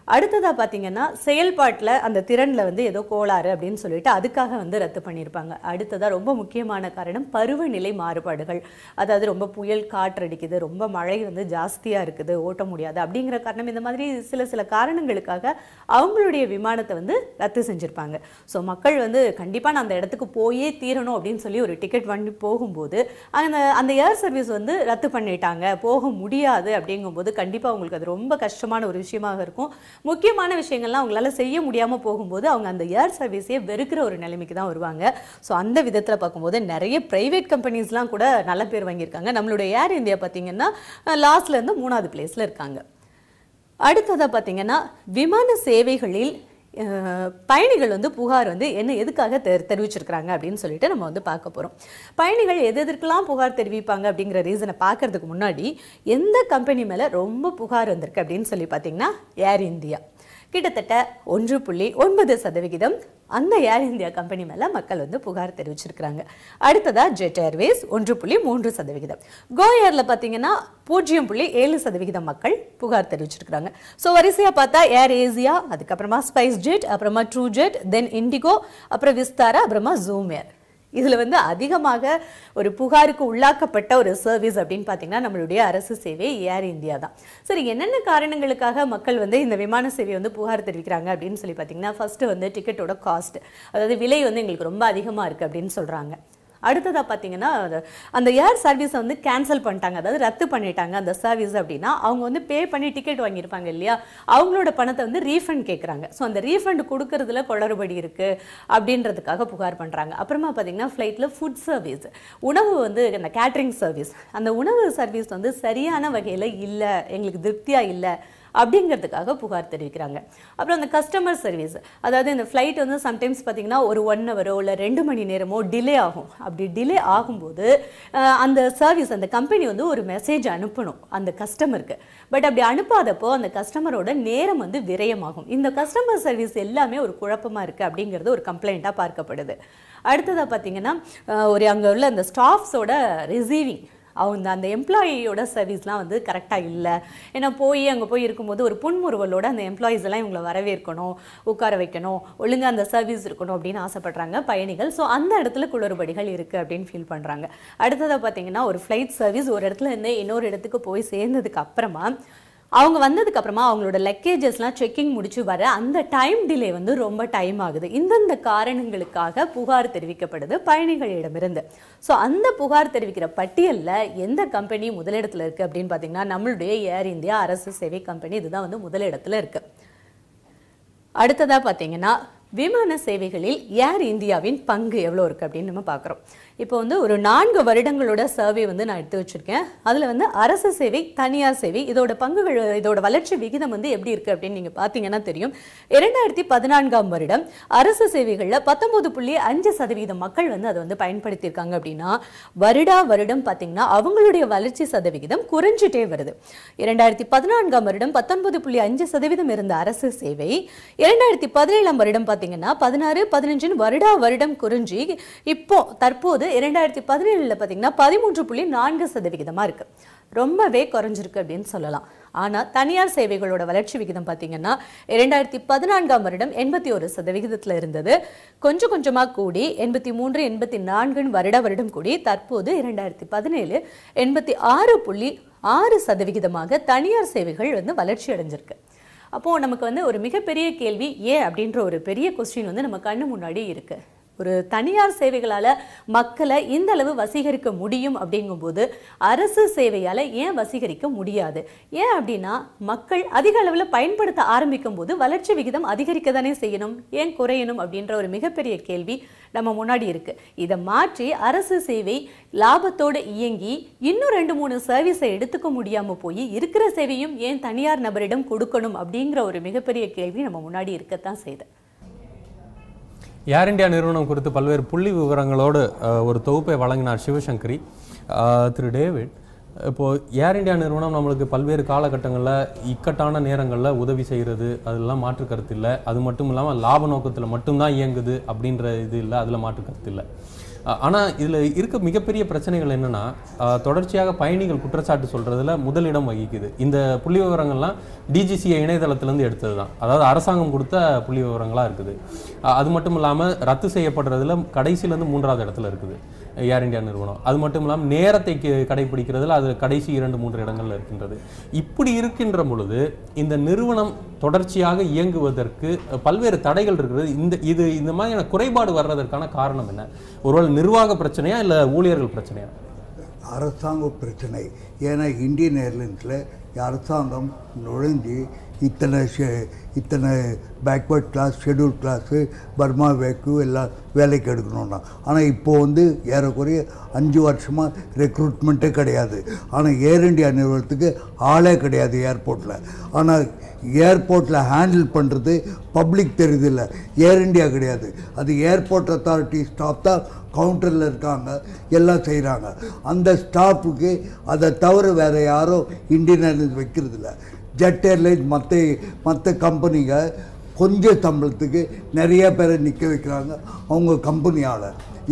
அடுத்ததா பார்த்தீங்கன்னா செயல்பாட்டில் அந்த திறனில் வந்து ஏதோ கோளாறு அப்படின்னு சொல்லிட்டு அதுக்காக வந்து ரத்து பண்ணியிருப்பாங்க அடுத்ததா ரொம்ப முக்கியமான காரணம் பருவநிலை மாறுபாடுகள் அதாவது ரொம்ப புயல் காற்றடிக்குது ரொம்ப மழை வந்து ஜாஸ்தியாக இருக்குது ஓட்ட முடியாது அப்படிங்கிற காரணம் இந்த மாதிரி சில சில காரணங்களுக்காக அவங்களுடைய விமானத்தை வந்து ரத்து செஞ்சுருப்பாங்க ஸோ மக்கள் வந்து கண்டிப்பாக நான் அந்த இடத்துக்கு போயே தீரணும் அப்படின்னு சொல்லி ஒரு டிக்கெட் வாங்கி போகும்போது அந்த அந்த ஏர் சர்வீஸ் வந்து ரத்து பண்ணிட்டாங்க போக முடியாது அப்படிங்கும்போது கண்டிப்பாக அவங்களுக்கு அது ரொம்ப கஷ்டமான ஒரு விஷயமாக இருக்கும் முக்கியமான விஷயங்கள்லாம் அவங்களால செய்ய முடியாமல் போகும்போது அவங்க அந்த ஏர் சர்வீஸையே வெறுக்கிற ஒரு நிலைமைக்கு தான் வருவாங்க ஸோ அந்த விதத்தில் பார்க்கும்போது நிறைய ப்ரைவேட் கம்பெனிஸ்லாம் கூட நல்ல பேர் வாங்கியிருக்காங்க நம்மளுடைய ஏர் இந்தியா பார்த்தீங்கன்னா லாஸ்ட்ல இருந்து மூணாவது பிளேஸில் இருக்காங்க அடுத்ததாக பார்த்தீங்கன்னா விமான சேவைகளில் அஹ், பயணிகள் வந்து புகார் வந்து என்ன எதுக்காக தெ தெரிவிச்சிருக்கிறாங்க அப்படின்னு சொல்லிட்டு நம்ம வந்து பார்க்க போகிறோம் பயணிகள் எது எதற்கெல்லாம் புகார் தெரிவிப்பாங்க அப்படிங்கிற ரீசனை பார்க்கறதுக்கு முன்னாடி எந்த கம்பெனி மேலே ரொம்ப புகார் வந்திருக்கு அப்படின்னு சொல்லி பார்த்தீங்கன்னா ஏர் இந்தியா கிட்டத்தட்ட ஒன்று புள்ளி ஒன்பது சதவிகிதம் அந்த ஏர் இந்தியா கம்பெனி மேலே மக்கள் வந்து புகார் தெரிவிச்சிருக்கிறாங்க அடுத்ததா ஜெட் ஏர்வேஸ் ஒன்று புள்ளி மூன்று சதவிகிதம் கோ ஏர்ல பார்த்தீங்கன்னா பூஜ்ஜியம் புள்ளி ஏழு சதவிகிதம் மக்கள் புகார் தெரிவிச்சிருக்கிறாங்க ஸோ வரிசையாக பார்த்தா ஏர் ஏசியா அதுக்கப்புறமா ஸ்பைஸ் ஜெட் அப்புறமா ட்ரூ ஜெட் தென் இண்டிகோ அப்புறம் விஸ்தாரா அப்புறமா ஜூம் ஏர் இதில் வந்து அதிகமாக ஒரு புகாருக்கு உள்ளாக்கப்பட்ட ஒரு சர்வீஸ் அப்படின்னு பார்த்தீங்கன்னா நம்மளுடைய அரசு சேவை ஏர் இந்தியா தான் சரி என்னென்ன காரணங்களுக்காக மக்கள் வந்து இந்த விமான சேவை வந்து புகார் தெரிவிக்கிறாங்க அப்படின்னு சொல்லி பார்த்தீங்கன்னா ஃபர்ஸ்ட் வந்து டிக்கெட்டோட காஸ்ட் அதாவது விலை வந்து எங்களுக்கு ரொம்ப அதிகமாக இருக்குது அப்படின்னு சொல்கிறாங்க அடுத்ததாக பார்த்தீங்கன்னா அது- அந்த ஏர் சர்வீஸை வந்து கேன்சல் பண்ணிட்டாங்க அதாவது ரத்து பண்ணிட்டாங்க அந்த சர்வீஸ் அப்படின்னா அவங்க வந்து பே பண்ணி டிக்கெட் வாங்கியிருப்பாங்க இல்லையா அவங்களோட பணத்தை வந்து ரீஃபண்ட் கேட்குறாங்க ஸோ அந்த ரீஃபண்ட் கொடுக்கறதுல குளறுபடி இருக்குது அப்படின்றதுக்காக புகார் பண்ணுறாங்க அப்புறமா பார்த்தீங்கன்னா ஃப்ளைட்டில் ஃபுட் சர்வீஸ் உணவு வந்து அந்த கேட்ரிங் சர்வீஸ் அந்த உணவு சர்வீஸ் வந்து சரியான வகையில் இல்லை எங்களுக்கு திருப்தியாக இல்லை அப்படிங்கிறதுக்காக புகார் தெரிவிக்கிறாங்க அப்புறம் அந்த கஸ்டமர் சர்வீஸ் அதாவது இந்த ஃப்ளைட் வந்து சம்டைம்ஸ் பார்த்தீங்கன்னா ஒரு ஒன் ஹவரோ இல்லை ரெண்டு மணி நேரமோ டிலே ஆகும் அப்படி டிலே ஆகும்போது அஹ், அந்த சர்வீஸ் அந்த கம்பெனி வந்து ஒரு மெசேஜ் அனுப்பணும் அந்த கஸ்டமருக்கு பட் அப்படி அனுப்பாதப்போ அந்த கஸ்டமரோட நேரம் வந்து விரயமாகும் இந்த கஸ்டமர் சர்வீஸ் எல்லாமே ஒரு குழப்பமா இருக்கு அப்படிங்கிறது ஒரு கம்ப்ளைண்ட்டாக பார்க்கப்படுது அடுத்ததாக பார்த்தீங்கன்னா அஹ், ஒரு அங்கே உள்ள அந்த ஸ்டாஃப்ஸோட ரிசீவிங் அவங்க அந்த எம்ப்ளாயியோட சர்வீஸ்லாம் வந்து கரெக்டாக இல்லை ஏன்னா போய் அங்கே போய் இருக்கும்போது ஒரு புன்முறுவலோட அந்த எம்ப்ளாயீஸ் எல்லாம் இவங்களை வரவேற்கணும் உட்கார வைக்கணும் ஒழுங்கா அந்த சர்வீஸ் இருக்கணும் அப்படின்னு ஆசைப்படுறாங்க பயணிகள் ஸோ அந்த இடத்துல குளறுபடிகள் இருக்குது அப்படின்னு ஃபீல் பண்ணுறாங்க அடுத்ததாக பார்த்தீங்கன்னா ஒரு ஃப்ளைட் சர்வீஸ் ஒரு இடத்துல இருந்து இன்னொரு இடத்துக்கு போய் சேர்ந்ததுக்கு அப்புறமா அவங்க வந்ததுக்கு அப்புறமா அவங்களோட லக்கேஜஸ்லாம் செக்கிங் முடிச்சு வர அந்த டைம் டிலே வந்து ரொம்ப டைம் ஆகுது இந்தந்த காரணங்களுக்காக புகார் தெரிவிக்கப்படுது பயணிகளிடமிருந்து ஸோ அந்த புகார் தெரிவிக்கிற பட்டியலில் எந்த கம்பெனி முதலிடத்துல இருக்கு அப்படின்னு பார்த்தீங்கன்னா நம்மளுடைய ஏர் இந்தியா அரசு சேவை கம்பெனி இதுதான் வந்து முதலிடத்துல இருக்கு அடுத்ததா பார்த்தீங்கன்னா விமான சேவைகளில் ஏர் இந்தியாவின் பங்கு எவ்வளோ இருக்குது அப்படின்னு நம்ம பார்க்குறோம் இப்போ வந்து ஒரு நான்கு வருடங்களோட சர்வே வந்து நான் எடுத்து வச்சிருக்கேன் அதில் வந்து அரசு சேவை தனியார் சேவை இதோட பங்குகள் இதோட வளர்ச்சி விகிதம் வந்து எப்படி இருக்குது அப்படின்னு நீங்கள் பார்த்தீங்கன்னா தெரியும் இரண்டாயிரத்தி பதினான்காம் வருடம் அரசு சேவைகளில் பத்தொன்பது புள்ளி அஞ்சு சதவீதம் மக்கள் வந்து அதை வந்து பயன்படுத்தியிருக்காங்க அப்படின்னா வருடா வருடம் பார்த்தீங்கன்னா அவங்களுடைய வளர்ச்சி சதவிகிதம் குறைஞ்சிட்டே வருது இரண்டாயிரத்தி பதினான்காம் வருடம் பத்தொன்பது புள்ளி அஞ்சு சதவீதம் இருந்த அரசு சேவை இரண்டாயிரத்தி பதினேழாம் வருடம் பார்த்தீங்கன்னா பதினாறு பதினஞ்சுன்னு வருடா வருடம் குறைஞ்சி இப்போ தற்போது இரண்டாயிரத்தி பதினேழுல பார்த்தீங்கன்னா பதிமூன்று புள்ளி நான்கு சதவிகிதமா இருக்கு ரொம்பவே குறைஞ்சிருக்கு அப்படின்னு சொல்லலாம் ஆனா தனியார் சேவைகளோட வளர்ச்சி விகிதம் பார்த்தீங்கன்னா இரண்டாயிரத்தி பதினான்காம் வருடம் எண்பத்தி ஒரு சதவிகிதத்துல இருந்தது கொஞ்சம் கொஞ்சமா கூடி எண்பத்தி மூன்று எண்பத்தி நான்குன்னு வருட வருடம் கூடி தற்போது இரண்டாயிரத்தி பதினேழு எண்பத்தி ஆறு புள்ளி ஆறு சதவிகிதமாக தனியார் சேவைகள் வந்து வளர்ச்சி அடைஞ்சிருக்கு அப்போ நமக்கு வந்து ஒரு மிகப்பெரிய கேள்வி ஏன் அப்படின்ற ஒரு பெரிய கொஸ்டின் வந்து நம்ம கண்ணு முன்னாடி இருக்கு ஒரு தனியார் சேவைகளால மக்களை இந்த அளவு வசீகரிக்க முடியும் அப்படிங்கும்போது அரசு சேவையால ஏன் வசீகரிக்க முடியாது ஏன் அப்படின்னா மக்கள் அதிக அளவுல பயன்படுத்த ஆரம்பிக்கும் போது வளர்ச்சி விகிதம் அதிகரிக்க தானே செய்யணும் ஏன் குறையணும் அப்படின்ற ஒரு மிகப்பெரிய கேள்வி நம்ம முன்னாடி இருக்கு இதை மாற்றி அரசு சேவை லாபத்தோடு இயங்கி இன்னும் ரெண்டு மூணு சர்வீஸை எடுத்துக்க முடியாம போய் இருக்கிற சேவையும் ஏன் தனியார் நபரிடம் கொடுக்கணும் அப்படிங்கிற ஒரு மிகப்பெரிய கேள்வி நம்ம முன்னாடி இருக்கத்தான் செய்யுது
ஏர் இந்தியா நிறுவனம் குறித்து பல்வேறு புள்ளி விவரங்களோடு அஹ், ஒரு தொகுப்பை வழங்கினார் சிவசங்கரி அஹ், திரு டேவிட் இப்போ ஏர் இந்தியா நிறுவனம் நம்மளுக்கு பல்வேறு காலகட்டங்களில் இக்கட்டான நேரங்களில் உதவி செய்கிறது அதெல்லாம் மாற்று கருத்து இல்லை அது மட்டும் இல்லாமல் லாப நோக்கத்தில் மட்டும்தான் இயங்குது அப்படின்ற இது இல்லை அதில் மாற்று கருத்து இல்லை அஹ், ஆனா இதுல இருக்க மிகப்பெரிய பிரச்சனைகள் என்னன்னா அஹ், தொடர்ச்சியாக பயணிகள் குற்றச்சாட்டு சொல்றதுல முதலிடம் வகிக்குது இந்த புள்ளி விவரங்கள்லாம் டிஜிசிஏ இணையதளத்திலேருந்து எடுத்தது தான் அதாவது அரசாங்கம் கொடுத்த புள்ளி விவரங்களா இருக்குது அஹ், அது மட்டும் இல்லாம ரத்து செய்யப்படுறதுல கடைசியில இருந்து மூன்றாவது இடத்துல இருக்குது ஏர் இந்தியா நிறுவனம் அது மட்டும் இல்லாமல் நேரத்தை கி- கடைபிடிக்கிறதுல அது கடைசி இரண்டு மூன்று இடங்கள்ல இருக்கின்றது இப்படி இருக்கின்ற பொழுது இந்த நிறுவனம் தொடர்ச்சியாக இயங்குவதற்கு அஹ், பல்வேறு தடைகள் இருக்கிறது இந்த இது இந்த மாதிரியான குறைபாடு வர்றதற்கான காரணம் என்ன ஒருவேளை நிர்வாக பிரச்சனையா இல்ல ஊழியர்கள் பிரச்சனையா
அரசாங்க பிரச்சனை ஏன்னா இந்தியன் ஏர்லைன்ஸில் அரசாங்கம் நுழைஞ்சு இத்தனை ஷெ- இத்தனை பேக்வர்ட் கிளாஸ் ஷெட்யூல் கிளாஸு பர்மா வேக்கு எல்லாம் வேலைக்கு எடுக்கணும்னா ஆனால் இப்போ வந்து ஏறக்குறைய அஞ்சு வருஷமாக ரெக்ரூட்மெண்ட்டே கிடையாது ஆனால் ஏர் இந்தியா நிறுவனத்துக்கு ஆளே கிடையாது ஏர்போர்ட்டில் ஆனால் ஏர்போர்ட்டில் ஹேண்டில் பண்ணுறது பப்ளிக் தெரியுதில்ல ஏர் இந்தியா கிடையாது அது ஏர்போர்ட் அத்தாரிட்டி ஸ்டாஃப் தான் கவுண்டரில் இருக்காங்க எல்லாம் செய்கிறாங்க அந்த ஸ்டாஃபுக்கு அதை தவிர வேறு யாரும் இந்தியன் ஏர்லைன்ஸ் வைக்கிறதில்ல ஜெட் ஏர்லைன்ஸ் மற்ற மற்ற கம்பெனிங்க கொஞ்சம் சம்பளத்துக்கு நிறைய பேரை நிற்க வைக்கிறாங்க அவங்க கம்பெனியால்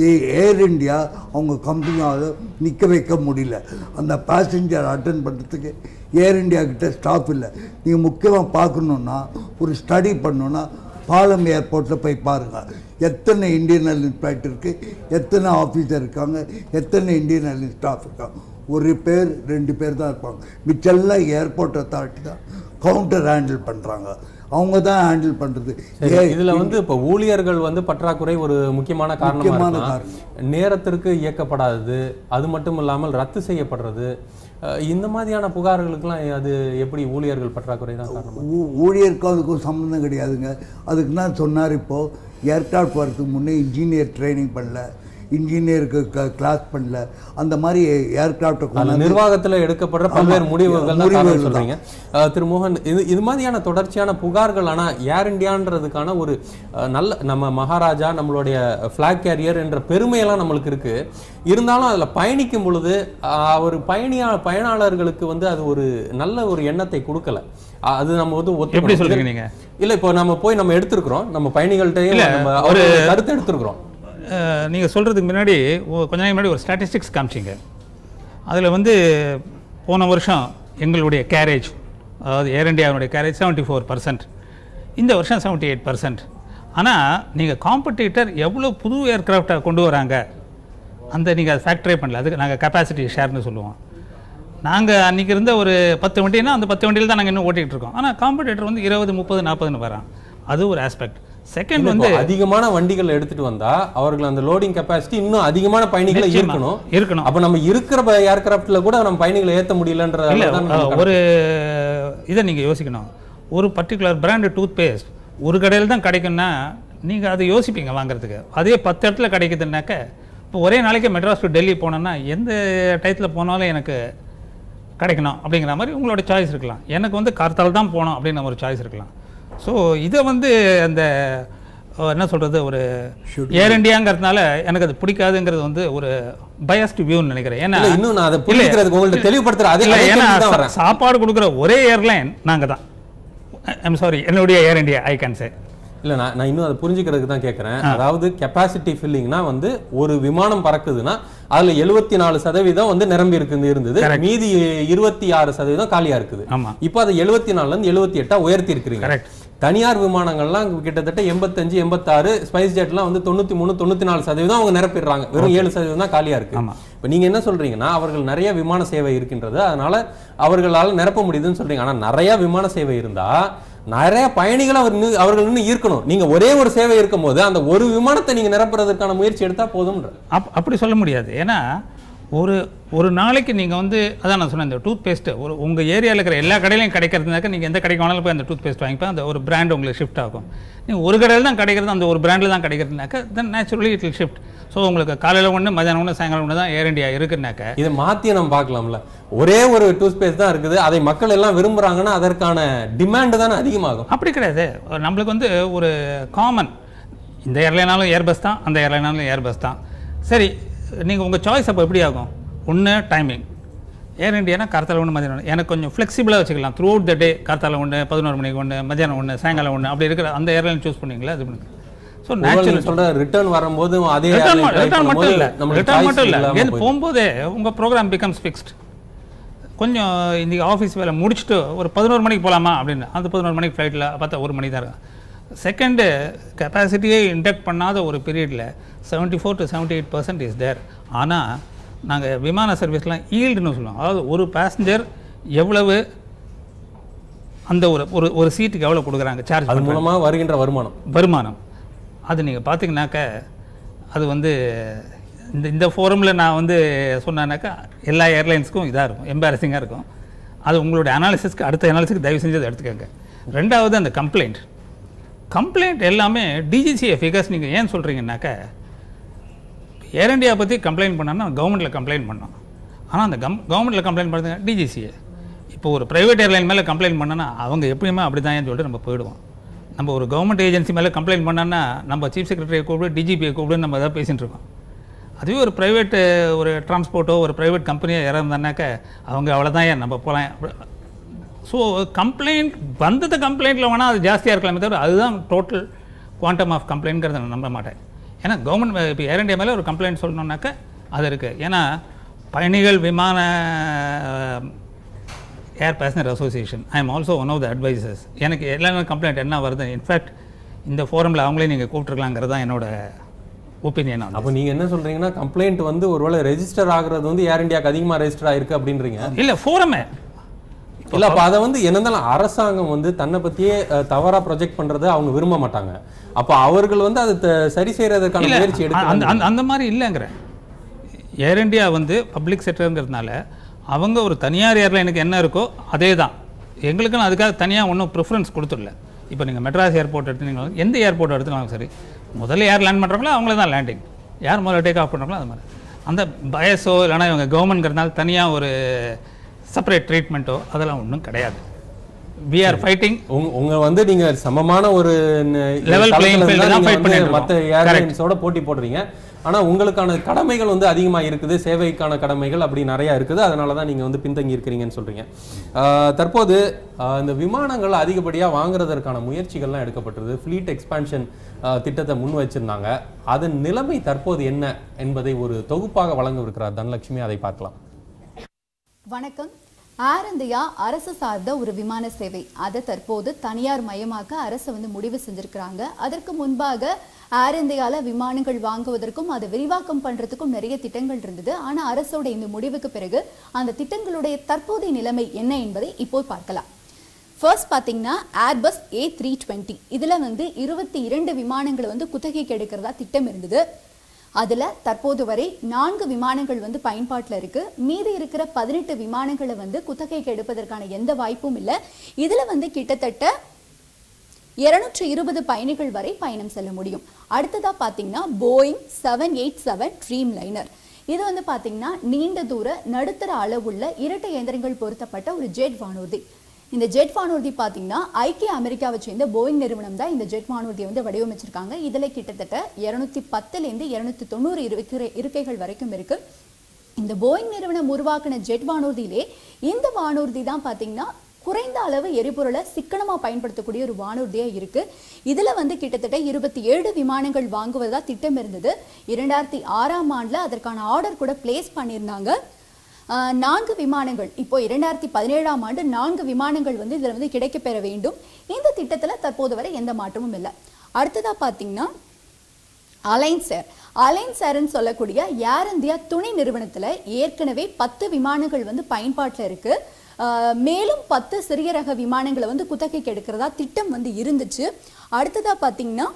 ஏர் இந்தியா அவங்க கம்பெனியால் நிற்க வைக்க முடியல அந்த பேசஞ்சர் அட்டன் பண்ணுறதுக்கு ஏர் இந்தியா கிட்ட ஸ்டாஃப் இல்லை நீங்கள் முக்கியமாக பார்க்கணுன்னா ஒரு ஸ்டடி பண்ணணுன்னா பாலம் ஏர்போர்ட்டில் போய் பாருங்கள் எத்தனை இந்தியன் ஏர்லைன்ஸ் ஃப்ளைட் இருக்குது எத்தனை ஆஃபீஸர் இருக்காங்க எத்தனை இந்தியன் ஏர்லைன்ஸ் ஸ்டாஃப் இருக்காங்க ஒரு பேர் ரெண்டு பேர் தான் இருப்பாங்க மிச்செல்லாம் ஏர்போர்ட் அத்தாரிட்டி தான் கவுண்டர் ஹேண்டில் பண்ணுறாங்க அவங்க தான் ஹேண்டில் பண்ணுறது
சரி, இதுல வந்து இப்ப ஊழியர்கள் வந்து பற்றாக்குறை ஒரு முக்கியமான காரணமா
முக்கியமான
இருக்கலாம் நேரத்திற்கு இயக்கப்படாதது அது மட்டும் இல்லாமல் ரத்து செய்யப்படுறது அஹ், இந்த மாதிரியான புகார்களுக்கெல்லாம் அது எப்படி ஊழியர்கள் பற்றாக்குறை தான் காரணமா
ஊ- ஊழியருக்கும் அதுக்கும் சம்மந்தம் கிடையாதுங்க அதுக்கு தான் சொன்னார் இப்போது ஏர்கிராஃப்ட் வரதுக்கு முன்னே இன்ஜினியர் ட்ரைனிங் பண்ணல இன்ஜினியருக்கு கிளாஸ் பண்ணல அந்த மாதிரி ஏர்கிராஃப்டை
அந்த
கொண்டு
நிர்வாகத்துல எடுக்கப்படுற பல்வேறு
ஆமா.
முடிவுகள் தான்
முடிவுகள்
காரணம்
தான்.
சொல்றீங்க அஹ், திரு மோகன் இது இது மாதிரியான தொடர்ச்சியான புகார்கள் ஆனா ஏர் இந்தியான்றதுக்கான ஒரு அஹ், நல்ல நம்ம மகாராஜா நம்மளுடைய ஃபிளாக் கேரியர் என்ற பெருமையெல்லாம் நம்மளுக்கு இருக்கு இருந்தாலும் அதுல பயணிக்கும் பொழுது அஹ், அவர் பயணியா பயனாளர்களுக்கு வந்து அது ஒரு நல்ல ஒரு எண்ணத்தை கொடுக்கல அஹ், அது நம்ம வந்து ஒத்துக்கணும்.
எப்படி சொல்றீங்க நீங்க
இல்ல இப்போ நம்ம போய் நம்ம எடுத்திருக்கிறோம் நம்ம பயணிகள்கிட்டயும்
இல்ல,
நம்ம
ஒரு-
அவருடைய கருத்து எடுத்திருக்கிறோம்
அஹ், நீங்க சொல்றதுக்கு முன்னாடி ஒ- கொஞ்ச நாள் முன்னாடி ஒரு ஸ்டாட்டிஸ்டிக்ஸ் காமிச்சிங்க அதுல வந்து போன வருஷம் எங்களுடைய கேரேஜ் அதாவது ஏர் இந்தியாவுடைய கேரேஜ் செவன்ட்டி ஃபோர் பர்சன்ட் இந்த வருஷம் செவன்ட்டி எயிட் பர்சன்ட் ஆனால் நீங்கள் காம்படிட்டர் எவ்வளோ புது ஏர்கிராஃப்டை கொண்டு வராங்க அந்த நீங்கள் அதை ஃபேக்டரே பண்ணல அதுக்கு நாங்கள் கெப்பாசிட்டி ஷேர்னு சொல்லுவோம் நாங்கள் அன்றைக்கி இருந்த ஒரு பத்து வண்டினா அந்த பத்து வண்டியில் தான் நாங்கள் இன்னும் ஓட்டிகிட்டு இருக்கோம் ஆனால் காம்படிட்டர் வந்து இருபது முப்பது நாற்பதுன்னு வரான் அது ஒரு ஆஸ்பெக்ட் செகண்ட்
இப்போ
வந்து
அதிகமான வண்டிகள் எடுத்துட்டு வந்தா அவர்கள் அந்த லோடிங் கெப்பாசிட்டி இன்னும் அதிகமான பயணிகளை
நிச்சயமா,
இருக்கணும்
இருக்கணும்.
அப்ப நம்ம இருக்கிற ஏர்கிராஃப்ட்ல கூட நம்ம பயணிகளை ஏத்த
இல்லை
முடியலன்ற
ஒரு இதை நீங்கள் யோசிக்கணும் ஒரு பர்டிகுலர் பிராண்டு டூத் பேஸ்ட் ஒரு கடையில் தான் கிடைக்கும்னா நீங்கள் அதை யோசிப்பீங்க வாங்குறதுக்கு அதே பத்து இடத்துல கிடைக்குதுன்னாக்க இப்போ ஒரே நாளைக்கு மெட்ராஸ் டு டெல்லி போனோன்னா எந்த டயத்தில் போனாலும் எனக்கு கிடைக்கணும் அப்படிங்கிற மாதிரி உங்களோட சாய்ஸ் இருக்கலாம் எனக்கு வந்து கார்த்தால் தான் போகணும் அப்படிங்கிற ஒரு சாய்ஸ் இருக்கலாம் ஸோ இதை வந்து அந்த அஹ், என்ன சொல்கிறது ஒரு ஏர் இண்டியாங்கிறதுனால எனக்கு அது பிடிக்காதுங்கிறது வந்து ஒரு பயஸ்ட் வியூன்னு நினைக்கிறேன் ஏன்னா
இல்ல, இன்னும் நான் அதை புரிஞ்சுக்கிறதுக்கு உங்கள்ட்ட தெளிவுபடுத்துறேன். அதே-
இல்ல,
அதே
ஏன்னா
கேள்விக்கு தான்
சா-
வரேன்.
சாப்பாடு கொடுக்குற ஒரே ஏர்லைன் நாங்கள் தான் ஐம் சாரி என்னுடைய ஏர் இண்டியா ஐ கேன் சே
இல்ல நான் நான் இன்னும் அதை புரிஞ்சுக்கிறதுக்கு தான் கேட்கறேன் அதாவது கெப்பாசிட்டி ஃபில்லிங்னா வந்து ஒரு விமானம் பறக்குதுன்னா அதுல எழுபத்தி நாலு சதவீதம் வந்து நிரம்பி இருக்குது இருந்தது மீதி இருபத்தி ஆறு சதவீதம் காலியா இருக்குது
ஆமா.
இப்போ அதை எழுபத்தி நாலுல இருந்து எழுபத்தி எட்டா உயர்த்தி இருக்கிறீங்க
Correct.
தனியார் விமானங்கள்லாம் கிட்டத்தட்ட எண்பத்தஞ்சு எண்பத்தாறு ஸ்பைஸ் ஜெட்லாம் வந்து தொண்ணூத்தி மூணு தொண்ணூத்தி நாலு சதவீதம் அவங்க நிரப்பிடுறாங்க வெறும் ஏழு சதவீதம் தான் காலியா இருக்கு
ஆமா.
இப்போ நீங்க என்ன சொல்றீங்கன்னா அவர்கள் நிறைய விமான சேவை இருக்கின்றது அதனால அவர்களால் நிரப்ப முடியுதுன்னு சொல்றீங்க ஆனா நிறைய விமான சேவை இருந்தா நிறைய பயணிகளை அவர் நின்னு- அவர்கள் இன்னும் ஈர்க்கணும் நீங்க ஒரே ஒரு சேவை இருக்கும்போது அந்த ஒரு விமானத்தை நீங்க நிரப்புறதுக்கான முயற்சி எடுத்தா போதும்ன்ற
அப் அப்படி சொல்ல முடியாது ஏன்னா ஒரு ஒரு நாளைக்கு நீங்கள் வந்து அதான் நான் சொன்னேன் இந்த டூத் பேஸ்ட்டு ஒரு உங்கள் ஏரியாவில் இருக்கிற எல்லா கடையிலையும் கிடைக்கிறதுனாக்க நீங்கள் எந்த கடைக்கு வேணாலும் போய் அந்த டூத் பேஸ்ட் வாங்கிப்பேன் அந்த ஒரு பிராண்ட் உங்களுக்கு ஷிஃப்ட் ஆகும் நீங்கள் ஒரு கடையில் தான் கிடைக்கிறது அந்த ஒரு பிராண்டில் தான் கிடைக்கிறதுனாக்க then naturally it will shift so உங்களுக்கு காலையில் ஒன்று மதியானம் ஒன்று சாயங்காலம் ஒன்று தான் ஏர் இண்டியா இருக்குன்னாக்க
இதை மாத்தி நம்ம பார்க்கலாம்ல ஒரே ஒரு டூத் பேஸ்ட் தான் இருக்குது அதை மக்கள் எல்லாம் விரும்புறாங்கன்னா அதற்கான டிமாண்ட் தானே அதிகமாகும்
அப்படி கிடையாது நம்மளுக்கு வந்து ஒரு காமன் இந்த ஏர்லைனாலும் ஏர்பஸ் தான் அந்த ஏர்லைனாலும் ஏர்பஸ் தான் சரி நீங்கள் உங்கள் சாய்ஸ் அப்போ எப்படி ஆகும் ஒன்று டைமிங் ஏர் இண்டியானா கார்த்தால ஒன்று மதியானம் ஒன்று. எனக்கு கொஞ்சம் ஃப்ளெக்சிபிளாக வச்சுக்கலாம் த்ரூ அவுட் த டே கார்த்தால ஒன்று பதினோரு மணிக்கு ஒன்று மதியானம் ஒன்று சாயங்காலம் ஒன்று அப்படி இருக்கிற அந்த ஏர்லைன் சூஸ் பண்ணுவீங்களா அது பண்ணுங்க ஸோ
ஒருவேளை
நேச்சுரல்
நீங்க சொல்ற ரிட்டர்ன் வரும்போது அதே
ரிட்டர்ன்
airline try
ரிட்டர்ன் மட்டும்
பண்ணும்போது
இல்லை
நம்மளுக்கு
ரிட்டர்ன்
choice
மட்டும் இல்லை
இல்லாம
இங்கேருந்து
போயிடும்.
போகும்போதே உங்கள் ப்ரோக்ராம் பிகம்ஸ் ஃபிக்ஸ்ட் கொஞ்சம் இன்றைக்கி ஆஃபீஸ் வேலை முடிச்சுட்டு ஒரு பதினோரு மணிக்கு போகலாமா அப்படின்னு அந்த பதினோரு மணிக்கு ஃப்ளைட்டில் பார்த்தா ஒரு மணி தான் இருக்கும் செகண்டு கெப்பாசிட்டியே இன்டெக்ட் பண்ணாத ஒரு பீரியடில் seventy four to seventy eight percent is there ஆனால் நாங்கள் விமான சர்வீஸ்லாம் ஈல்டுன்னு சொல்லுவோம் அதாவது ஒரு பேசஞ்சர் எவ்வளவு அந்த ஒரு ஒரு ஒரு சீட்டுக்கு எவ்வளோ கொடுக்குறாங்க சார்ஜ்
அது மூலமா வருகின்ற வருமானம்
வருமானம் அது நீங்கள் பார்த்தீங்கன்னாக்க அது வந்து இந்த இந்த ஃபோரமில் நான் வந்து சொன்னேன்னாக்கா எல்லா ஏர்லைன்ஸுக்கும் இதாக இருக்கும் எம்பாரசிங்காக இருக்கும் அது உங்களுடைய அனாலிசிஸ்க்கு அடுத்த அனாலிசிஸ்க்கு தயவு செஞ்சு அதை எடுத்துக்கோங்க ரெண்டாவது அந்த கம்ப்ளைண்ட் கம்ப்ளைண்ட் எல்லாமே டிஜிசிஏ ஃபிகர்ஸ் நீங்கள் ஏன் சொல்கிறீங்கன்னாக்க ஏர் இந்தியா பற்றி கம்ப்ளைண்ட் பண்ணோன்னா கவர்மெண்ட்டில் கம்ப்ளைண்ட் பண்ணோம் ஆனால் அந்த கம் கவர்மெண்ட்டில் கம்ப்ளைண்ட் பண்ணுறது டிஜிசிஏ இப்போ ஒரு ப்ரைவேட் ஏர்லைன் மேலே கம்ப்ளைண்ட் பண்ணோன்னா அவங்க எப்பயுமே அப்படி தான் சொல்லிட்டு நம்ம போயிடுவோம் நம்ம ஒரு கவர்மெண்ட் ஏஜென்சி மேலே கம்ப்ளைண்ட் பண்ணோன்னா நம்ம சீஃப் செக்ரட்டரியை கூப்பிடு டிஜிபியை கூப்பிடு நம்ம எதாவது பேசிகிட்டு இருக்கோம் அதுவே ஒரு ப்ரைவேட் ஒரு டிரான்ஸ்போர்ட்டோ ஒரு ப்ரைவேட் கம்பெனியோ இறந்தானாக்க அவங்க அவ்வளோதான் ஏன் நம்ம போகலாம் ஸோ கம்ப்ளைண்ட் வந்தது கம்ப்ளைண்ட்டில் வேணால் அது ஜாஸ்தியாக இருக்கலாமே தவிர அதுதான் டோட்டல் குவாண்டம் ஆஃப் கம்ப்ளைண்ட்ங்கிறத நான் நம்ப மாட்டேன் ஏன்னா கவர்மெண்ட் இப்போ ஏர் இந்தியா மேலே ஒரு கம்ப்ளைண்ட் சொல்லணுன்னாக்க அது இருக்குது ஏன்னா பயணிகள் விமான air passenger association I am also one of the advisors எனக்கு எல்லா கம்ப்ளைண்ட் என்ன வருது இன்ஃபேக்ட் இந்த ஃபோரமில் அவங்களே நீங்கள் கூப்பிட்ருக்கலாங்கிறது தான் என்னோட ஒப்பீனியன் ஆகும்
அப்போ நீங்க என்ன சொல்றீங்கன்னா கம்ப்ளைண்ட் வந்து ஒருவேளை ரெஜிஸ்டர் ஆகுறது வந்து ஏர் இந்தியாக்கு அதிகமா ரெஜிஸ்டர் ஆயிருக்கு அப்படின்றீங்க
இல்லை ஃபோரமே
இல்ல அப்ப அதை வந்து என்னந்தாலும் அரசாங்கம் வந்து தன்னை பத்தியே அஹ், தவறா ப்ரொஜெக்ட் பண்றதை அவங்க விரும்ப மாட்டாங்க அப்ப அவர்கள் வந்து அதை த- சரி செய்யறதுக்கான
இல்ல,
முயற்சி
அந்த
எடுத்து
அந்த அந்த மாதிரி இல்லைங்கிறேன் ஏர் இந்தியா வந்து பப்ளிக் செக்டருங்கிறதுனால அவங்க ஒரு தனியார் ஏர்லைனுக்கு என்ன இருக்கோ அதே தான் எங்களுக்குன்னு அதுக்காக தனியாக ஒன்றும் ப்ரிஃபரன்ஸ் கொடுத்துடல இப்போ நீங்கள் மெட்ராஸ் ஏர்போர்ட் எடுத்தீங்களோ எந்த ஏர்போர்ட் எடுத்தாலும் சரி முதல்ல யார் லேண்ட் பண்ணுறாங்களோ அவங்களே தான் லேண்டிங் யார் முதல்ல டேக் ஆஃப் பண்ணுறாங்களோ அது மாதிரி அந்த பயஸோ இல்லைனா இவங்க கவர்மெண்ட்ங்கிறதுனால தனியாக ஒரு செப்பரேட் ட்ரீட்மெண்ட்டோ அதெல்லாம் ஒன்றும் கிடையாது வி ஆர் ஃபைட்டிங்
உங்க உங்க வந்து நீங்க சமமான ஒரு ந-
Level
தளத்துல
playing field
இருந்தா
தான்
நீங்க
fight
வந்து
பண்ணிட்டு
மத்த
இருக்கோம்.
ஏர்லைன்ஸோட போட்டி போடுறீங்க ஆனா உங்களுக்கான கடமைகள் வந்து அதிகமா இருக்குது சேவைக்கான கடமைகள் அப்படி நிறைய இருக்குது அதனால தான் நீங்க வந்து பின்தங்கி இருக்கிறீங்கன்னு சொல்றீங்க ஆஹ் தற்போது ஆஹ் இந்த விமானங்கள் அதிகப்படியா வாங்குறதற்கான முயற்சிகள்லாம் எடுக்கப்பட்டது ஃப்ளீட் எக்ஸ்பான்ஷன் திட்டத்தை முன் வச்சிருந்தாங்க அதன் நிலைமை தற்போது என்ன என்பதை ஒரு தொகுப்பாக வழங்கவிருக்கிறார் தனலட்சுமி அதை பார்க்கலாம்
வணக்கம் ஏர் இந்தியா அரசு சார்ந்த ஒரு விமான சேவை அதை தற்போது தனியார் மயமாக்க அரசு வந்து முடிவு செஞ்சிருக்கிறாங்க அதற்கு முன்பாக ஏர் இந்தியால விமானங்கள் வாங்குவதற்கும் அதை விரிவாக்கம் பண்றதுக்கும் நிறைய திட்டங்கள் இருந்தது ஆனா அரசோட இந்த முடிவுக்கு பிறகு அந்த திட்டங்களுடைய தற்போதைய நிலைமை என்ன என்பதை இப்போ பார்க்கலாம் ஃபர்ஸ்ட் பார்த்தீங்கன்னா ஏர்பஸ் ஏ த்ரீ டுவெண்ட்டி இதில் வந்து இருபத்தி இரண்டு விமானங்களை வந்து குத்தகைக்கு எடுக்கிறதா திட்டம் இருந்தது அதில் தற்போது வரை நான்கு விமானங்கள் வந்து பயன்பாட்டில் இருக்கு மீதி இருக்கிற பதினெட்டு விமானங்களை வந்து குத்தகைக்கு எடுப்பதற்கான எந்த வாய்ப்பும் இல்லை இதில் வந்து கிட்டத்தட்ட இருநூற்று இருபது பயணிகள் வரை பயணம் செல்ல முடியும் அடுத்ததா பார்த்தீங்கன்னா Boeing seven eight seven Dreamliner இது வந்து பார்த்தீங்கன்னா நீண்ட தூர நடுத்தர அளவுள்ள இரட்டை இயந்திரங்கள் பொருத்தப்பட்ட ஒரு ஜெட் வானூர்தி இந்த ஜெட் வானூர்தி பார்த்தீங்கன்னா ஐக்கிய அமெரிக்காவை சேர்ந்த போயிங் நிறுவனம் தான் இந்த ஜெட் வானூர்தியை வந்து வடிவமைச்சிருக்காங்க இதில் கிட்டத்தட்ட இருநூத்தி பத்துலேருந்து இருநூத்தி தொண்ணூறு இருக்கிற இருக்கைகள் வரைக்கும் இருக்கு இந்த போயிங் நிறுவனம் உருவாக்கின ஜெட் வானூர்தியிலே இந்த வானூர்தி தான் பார்த்தீங்கன்னா குறைந்த அளவு எரிபொருளை சிக்கனமா பயன்படுத்தக்கூடிய ஒரு வானூர்தியா இருக்கு இதுல வந்து கிட்டத்தட்ட இருபத்தி ஏழு விமானங்கள் வாங்குவதா திட்டம் இருந்தது இரண்டாயிரத்தி ஆறாம் ஆண்டுல அதற்கான ஆர்டர் கூட பிளேஸ் பண்ணியிருந்தாங்க ஆஹ் நான்கு விமானங்கள் இப்போ இரண்டாயிரத்தி பதினேழாம் ஆண்டு நான்கு விமானங்கள் வந்து இதுல வந்து கிடைக்க பெற வேண்டும் இந்த திட்டத்துல தற்போது வரை எந்த மாற்றமும் இல்லை அடுத்ததா பார்த்தீங்கன்னா அலைன்ஸ் ஏர் அலைன்ஸ் ஏர்னு சொல்லக்கூடிய ஏர் இந்தியா துணை நிறுவனத்துல ஏற்கனவே பத்து விமானங்கள் வந்து பயன்பாட்டில் இருக்கு ஆஹ் மேலும் பத்து சிறிய ரக விமானங்களை வந்து குத்தகைக்கு எடுக்கிறதா திட்டம் வந்து இருந்துச்சு அடுத்ததா பார்த்தீங்கன்னா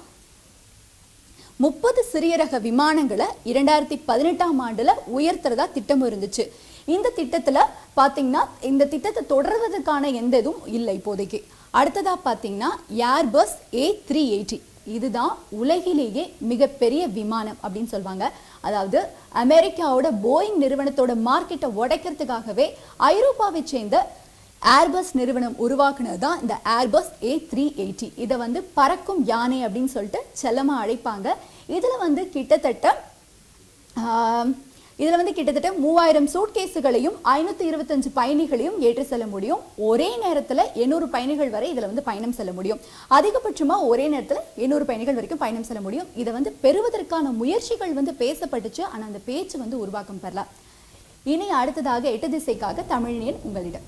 முப்பது சிறிய ரக விமானங்களை இரண்டாயிரத்தி பதினெட்டாம் ஆண்டுல உயர்த்துறதா திட்டம் இருந்துச்சு இந்த திட்டத்துல பாத்தீங்கன்னா இந்த திட்டத்தை தொடர்வதற்கான எந்த இதுவும் இல்லை இப்போதைக்கு அடுத்ததா பாத்தீங்கன்னா ஏர்பஸ் ஏ த்ரீ எயிட்டி இதுதான் உலகிலேயே மிகப்பெரிய விமானம் அப்படின்னு சொல்லுவாங்க அதாவது அமெரிக்காவோட போயிங் நிறுவனத்தோட மார்க்கெட்டை உடைக்கிறதுக்காகவே ஐரோப்பாவை சேர்ந்த ஏர்பஸ் நிறுவனம் உருவாக்குனது தான் இந்த ஏர்பஸ் ஏ த்ரீ எயிட்டி இதை வந்து பறக்கும் யானை அப்படின்னு சொல்லிட்டு செல்லமா அழைப்பாங்க இதுல வந்து கிட்டத்தட்ட ஆம், இதுல வந்து கிட்டத்தட்ட மூவாயிரம் சூட்கேஸுகளையும் ஐநூத்தி இருபத்தஞ்சு பயணிகளையும் ஏற்றி செல்ல முடியும் ஒரே நேரத்துல எண்ணூறு பயணிகள் வரை இதுல வந்து பயணம் செல்ல முடியும் அதிகபட்சமா ஒரே நேரத்துல எண்ணூறு பயணிகள் வரைக்கும் பயணம் செல்ல முடியும் இதை வந்து பெறுவதற்கான முயற்சிகள் வந்து பேசப்பட்டுச்சு ஆனா அந்த பேச்சு வந்து உருவாக்கம் பெறல இனி அடுத்ததாக எட்டு திசைக்காக தமிழினியன் உங்களிடம்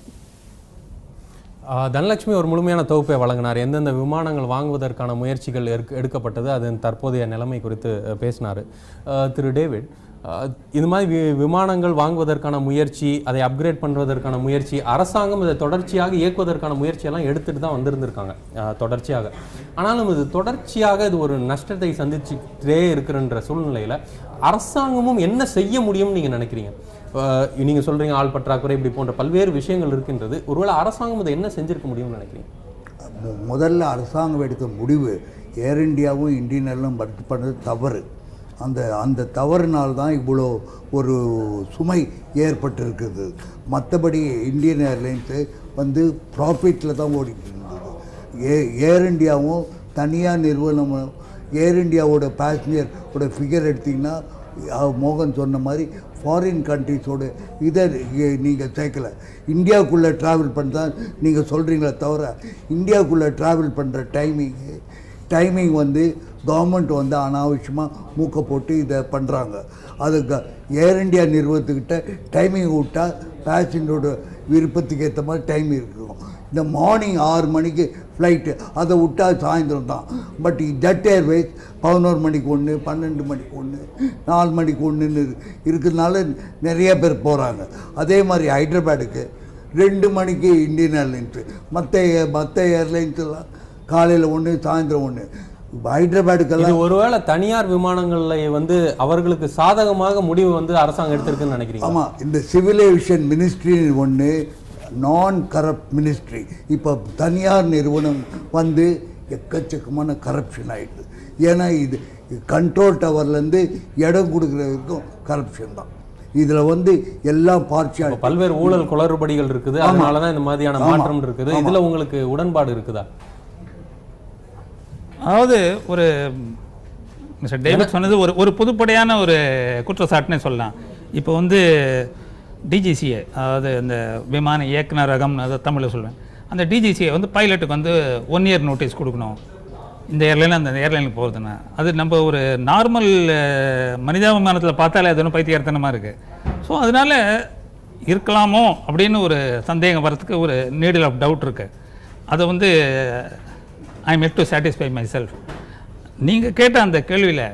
ஆஹ் தனலட்சுமி ஒரு முழுமையான தொகுப்பை வழங்கினார் எந்தெந்த விமானங்கள் வாங்குவதற்கான முயற்சிகள் எடுக்க- எடுக்கப்பட்டது அதன் தற்போதைய நிலைமை குறித்து அஹ், பேசினார் ஆஹ் திரு டேவிட் ஆஹ் இது மாதிரி வி விமானங்கள் வாங்குவதற்கான முயற்சி அதை அப்கிரேட் பண்ணுவதற்கான முயற்சி அரசாங்கம் இதை தொடர்ச்சியாக இயக்குவதற்கான முயற்சியெல்லாம் எடுத்துட்டு தான் வந்திருந்திருக்காங்க ஆஹ் தொடர்ச்சியாக ஆனாலும் இது தொடர்ச்சியாக இது ஒரு நஷ்டத்தை சந்திச்சுட்டே இருக்கிறன்ற சூழ்நிலையில் அரசாங்கமும் என்ன செய்ய முடியும்னு நீங்கள் நினைக்கிறீங்க அஹ் நீங்க சொல்றீங்க ஆள் பற்றாக்குறை இப்படி போன்ற பல்வேறு விஷயங்கள் இருக்கின்றது ஒருவேளை அரசாங்கம் இதை என்ன செஞ்சிருக்க முடியும்னு நினைக்கிறீங்க
மு- முதல்ல அரசாங்கம் எடுத்த முடிவு ஏர் இந்தியாவும் இந்தியன் ஏர்லைனும் ரத்து பண்ணது தவறு அந்த அந்த தவறுனால் தான் இவ்வளோ ஒரு சுமை ஏற்பட்டிருக்குது மற்றபடி இந்தியன் ஏர்லைன்ஸு வந்து ப்ராஃபிட்டில் தான் ஓடிட்டு இருந்தது ஏ ஏர் இந்தியாவும் தனியார் நிறுவனமும் ஏர் இந்தியாவோட பேசஞ்சரோட ஃபிகர் எடுத்திங்கன்னா அஹ், மோகன் சொன்ன மாதிரி ஃபாரின் கண்ட்ரிஸோட இதை நீங்கள் சேர்க்கல இந்தியாவுக்குள்ளே ட்ராவல் பண்ணுறா நீங்கள் சொல்கிறீங்களே தவிர இந்தியாவுக்குள்ளே ட்ராவல் பண்ணுற டைமிங்கு டைமிங் வந்து கவர்மெண்ட் வந்து அனாவசியமாக மூக்க போட்டு இதை பண்ணுறாங்க அது க ஏர் இந்தியா நிறுவனத்துக்கிட்ட டைமிங் விட்டா பேசஞ்சரோட விருப்பத்துக்கு ஏற்ற மாதிரி டைம் இருக்கும் இந்த மார்னிங் ஆறு மணிக்கு ஃப்ளைட்டு அதை விட்டா சாயந்தரம் தான் பட் ஜெட் ஏர்வேஸ் பதினோரு மணிக்கு ஒன்று பன்னெண்டு மணிக்கு ஒன்று நாலு மணிக்கு ஒன்றுன்னு இருக்கிறதுனால நிறைய பேர் போகிறாங்க அதே மாதிரி ஹைதராபாடுக்கு ரெண்டு மணிக்கு இந்தியன் ஏர்லைன்ஸு மற்ற மற்ற ஏர்லைன்ஸ் எல்லாம் காலையில் ஒன்று சாயந்தரம் ஒன்று
இது
ஹைதராபாடுக்கெல்லாம்
ஒருவேளை தனியார் விமானங்கள்ல வந்து அவர்களுக்கு சாதகமாக முடிவு வந்து அரசாங்கம் எடுத்திருக்குன்னு நினைக்கிறீங்க
ஆமாம் இந்த சிவில் ஏவியேஷன் மினிஸ்ட்ரி ஒன்று நான் கரப்ட் மினிஸ்ட்ரி இப்போ தனியார் நிறுவனம் வந்து எக்கச்சக்கமான கரப்ஷன் ஆயிடுது ஏன்னா இது கண்ட்ரோல் டவர்லேருந்து இடம் கொடுக்குற வரைக்கும் கரப்ஷன் தான் இதில் வந்து எல்லாம் பார்ஷியால்
இப்ப பல்வேறு ஊழல் குளறுபடிகள் இருக்குது அதனாலதான் இந்த மாதிரியான
ஆமா.
மாற்றம் இருக்குது
ஆமா.
இதுல உங்களுக்கு உடன்பாடு இருக்குதா
அதாவது ஒரு மிஸ்டர் டேவிட் சொன்னது ஒரு ஒரு பொதுப்படையான ஒரு குற்றச்சாட்டுனே சொல்லலாம் இப்போ வந்து டிஜிசிஏ அதாவது இந்த விமான இயக்குனர் ரகம் அதை தமிழில் சொல்லுவேன் அந்த டிஜிசிஏ வந்து பைலட்டுக்கு வந்து ஒன் இயர் நோட்டீஸ் கொடுக்கணும் இந்த ஏர்லைன் அந்த ஏர்லைனுக்கு போகிறதுனா அது நம்ம ஒரு நார்மல் மனிதாபிமானத்தில் பார்த்தாலே அது ஒன்றும் பைத்தியர்த்தனமாக இருக்குது ஸோ அதனால இருக்கலாமோ அப்படின்னு ஒரு சந்தேகம் வரதுக்கு ஒரு நீடில் ஆஃப் டவுட் இருக்குது அதை வந்து I am to satisfy myself நீங்கள் கேட்ட அந்த கேள்வியில்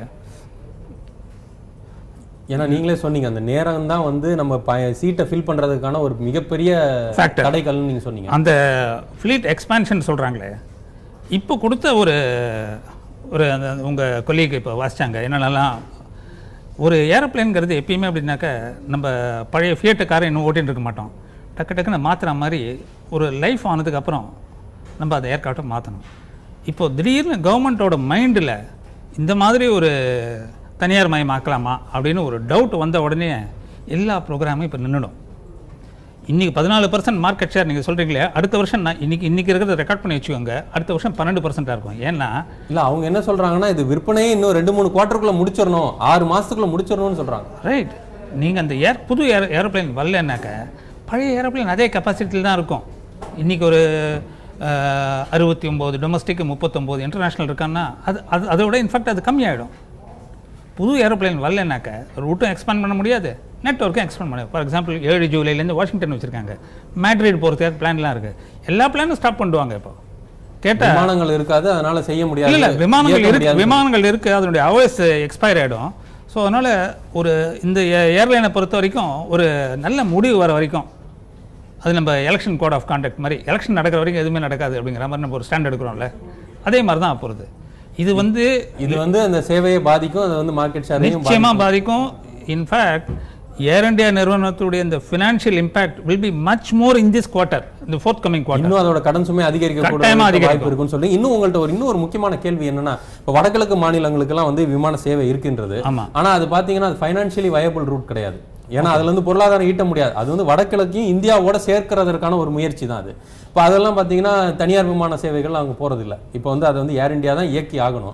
ஏன்னா நீங்களே சொன்னீங்க அந்த நேரம் தான் வந்து நம்ம சீட்டை ஃபில் பண்றதுக்கான ஒரு மிகப்பெரிய
Factor.
தடைகள்னு நீங்க சொன்னீங்க
அந்த ஃப்ளீட் எக்ஸ்பான்ஷன் சொல்கிறாங்களே இப்போ கொடுத்த ஒரு ஒரு அந்த உங்கள் கொல்லிக்கு இப்போ வாசிச்சாங்க என்னென்னலாம் ஒரு ஏரோப்ளேனுங்கிறது எப்பயுமே அப்படின்னாக்க நம்ம பழைய ஃபியட்டு காரை இன்னும் ஓட்டின்னு இருக்க மாட்டோம் டக்கு டக்குன்னு மாற்றுற மாதிரி ஒரு லைஃப் ஆனதுக்கு அப்புறம் நம்ம அந்த ஏர்கிராஃப்டை மாற்றணும் இப்போ திடீர்னு கவர்மெண்ட்டோட மைண்டில் இந்த மாதிரி ஒரு தனியார் மயமாக்கலாமா அப்படின்னு ஒரு டவுட் வந்த உடனே எல்லா ப்ரோக்ராமும் இப்போ நின்றுடும் இன்னைக்கு பதினாலு பர்சன்ட் மார்க்கெட் ஷேர் நீங்கள் சொல்கிறீங்களே அடுத்த வருஷம் நான் இன்னைக்கு இன்னைக்கு இருக்கிறத ரெக்கார்ட் பண்ணி வச்சுக்கோங்க அடுத்த வருஷம் பன்னெண்டு பர்சன்ட்டாக இருக்கும் ஏன்னா
இல்ல அவங்க என்ன சொல்றாங்கன்னா இது விற்பனையே இன்னும் ரெண்டு மூணு குவார்டருக்குள்ள முடிச்சிடணும் ஆறு மாசத்துக்குள்ள முடிச்சிடணும்னு சொல்றாங்க
ரைட் நீங்கள் அந்த ஏர் புது ஏர் ஏரோப்ளேன் வரலன்னாக்க பழைய ஏரோப்ளேன் அதே கெப்பாசிட்டியில் தான் இருக்கும் இன்றைக்கி ஒரு அறுபத்தி ஒம்பது டொமஸ்டிக் முப்பத்தொம்போது இன்டர்நேஷ்னல் இருக்கான்னா அது அது அதை விட இன்ஃபேக்ட் அது கம்மியாயிடும் புது ஏரோப்ளேன் வரலனாக்க ரூட்டும் எக்ஸ்பேண்ட் பண்ண முடியாது நெட்ஒர்க்கும் எக்ஸ்பேண்ட் பண்ண ஃபார் எக்ஸாம்பிள் ஏழு ஜூலைலேருந்து வாஷிங்டன் வச்சுருக்காங்க மேட்ரிட் போகிறதுக்கு பிளான்லாம் இருக்குது எல்லா பிளானும் ஸ்டாப் பண்ணிடுவாங்க இப்போ கேட்டால்
விமானங்கள் இருக்காது அதனால செய்ய
இல்ல
முடியாது
இல்ல விமானங்கள்
இயக்க
இருக்கு
முடியாது.
விமானங்கள் இருக்கு அதனுடைய அவர்ஸ் எக்ஸ்பயர் ஆயிடும் ஸோ அதனால ஒரு இந்த ஏர்லைனை பொறுத்த வரைக்கும் ஒரு நல்ல முடிவு வர வரைக்கும் அது நம்ம எலெக்ஷன் கோட் ஆஃப் கான்டாக்ட் மாதிரி எலெக்ஷன் நடக்கிற வரைக்கும் எதுவுமே நடக்காது அப்படிங்கிற மாதிரி நம்ம ஒரு ஸ்டாண்ட் எடுக்கிறோம்ல அதே மாதிரி தான் போகிறது இது வந்து
இது வந்து அந்த சேவையை பாதிக்கும் அது வந்து மார்க்கெட் ஷேரையும்
நிச்சயமா பாதிக்கும் இன்ஃபேக்ட் ஏர் இந்தியா நிறுவனத்துடைய இந்த financial impact will be much more in this quarter இந்த ஃபோர்த் கமிங் குவார்ட்டர்
இன்னும் அதோட கடன் சுமை அதிகரிக்க கூட
கட்டாயமா அதிகரிக்கும்.
வாய்ப்பு இருக்குன்னு சொல்லி இன்னும் உங்கள்ட்ட ஒரு இன்னும் ஒரு முக்கியமான கேள்வி என்னன்னா இப்போ வடகிழக்கு மாநிலங்களுக்கெல்லாம் வந்து விமான சேவை இருக்கின்றது
ஆமா.
ஆனா அது பாத்தீங்கன்னா அது ஃபைனான்சியலி வயபிள் ரூட் கிடையாது ஏன்னா அதுல இருந்து பொருளாதாரம் ஈட்ட முடியாது அது வந்து வடகிழக்கையும் இந்தியாவோட சேர்க்கிறதற்கான ஒரு முயற்சி தான் அது இப்போ அதெல்லாம் பாத்தீங்கன்னா தனியார் விமான சேவைகள் அவங்க போறதில்ல இப்போ வந்து அதை வந்து ஏர் இந்தியா தான் இயக்கி ஆகணும்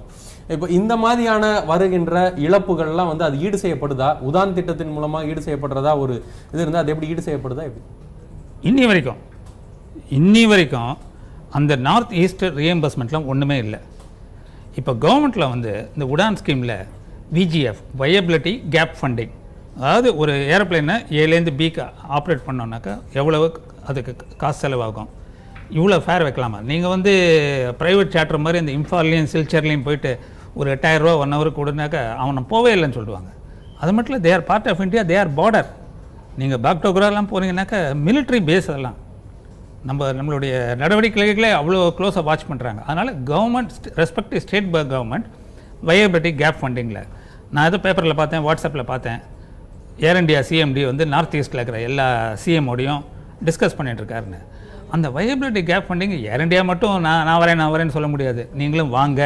இப்போ இந்த மாதிரியான வருகின்ற இழப்புகள்லாம் வந்து அது ஈடு செய்யப்படுதா உதான் திட்டத்தின் மூலமா ஈடு செய்யப்படுறதா ஒரு இது இருந்தா அது எப்படி ஈடு செய்யப்படுதா எப்படி
இன்னி வரைக்கும் இன்னி வரைக்கும் அந்த நார்த் ஈஸ்ட் ரீஎம்பர்ஸ்மெண்ட்லாம் ஒன்றுமே இல்லை இப்போ கவர்மெண்ட்டில் வந்து இந்த உடான் ஸ்கீமில் விஜிஎஃப் வயபிலிட்டி கேப் ஃபண்டிங் அதாவது ஒரு ஏரோப்ளேனை ஏலேருந்து பிக்கு ஆப்ரேட் பண்ணோன்னாக்கா எவ்வளவு அதுக்கு காசு செலவாகும் இவ்வளோ ஃபேர் வைக்கலாமா நீங்கள் வந்து ப்ரைவேட் சார்ட்டர் மாதிரி இந்த இம்ஃபால்லையும் சில்ச்சர்லையும் போயிட்டு ஒரு எட்டாயிரரூவா ஒன் ஹவர் கொடுனாக்கா அவனை போவே இல்லைன்னு சொல்லுவாங்க அது மட்டும் இல்லை there part of India there border நீங்கள் பாக்டோகுராலாம் போனீங்கன்னாக்கா military பேஸ் அதெல்லாம் நம்ம நம்மளுடைய நடவடிக்கைகளே அவ்வளோ க்ளோஸாக வாட்ச் பண்ணுறாங்க அதனால் government respect state government viability gap ஃபண்டிங்கில் நான் ஏதோ பேப்பரில் பார்த்தேன் வாட்ஸ்அப்பில் பார்த்தேன் ஏர் இந்தியா சிஎம்டி வந்து நார்த் ஈஸ்ட்டில் இருக்கிற எல்லா சிஎம்மோடையும் டிஸ்கஸ் பண்ணிட்டு இருக்காருன்னு அந்த viability gap funding Air India மட்டும் நான் நான் வரேன் நான் வரேன்னு சொல்ல முடியாது நீங்களும் வாங்க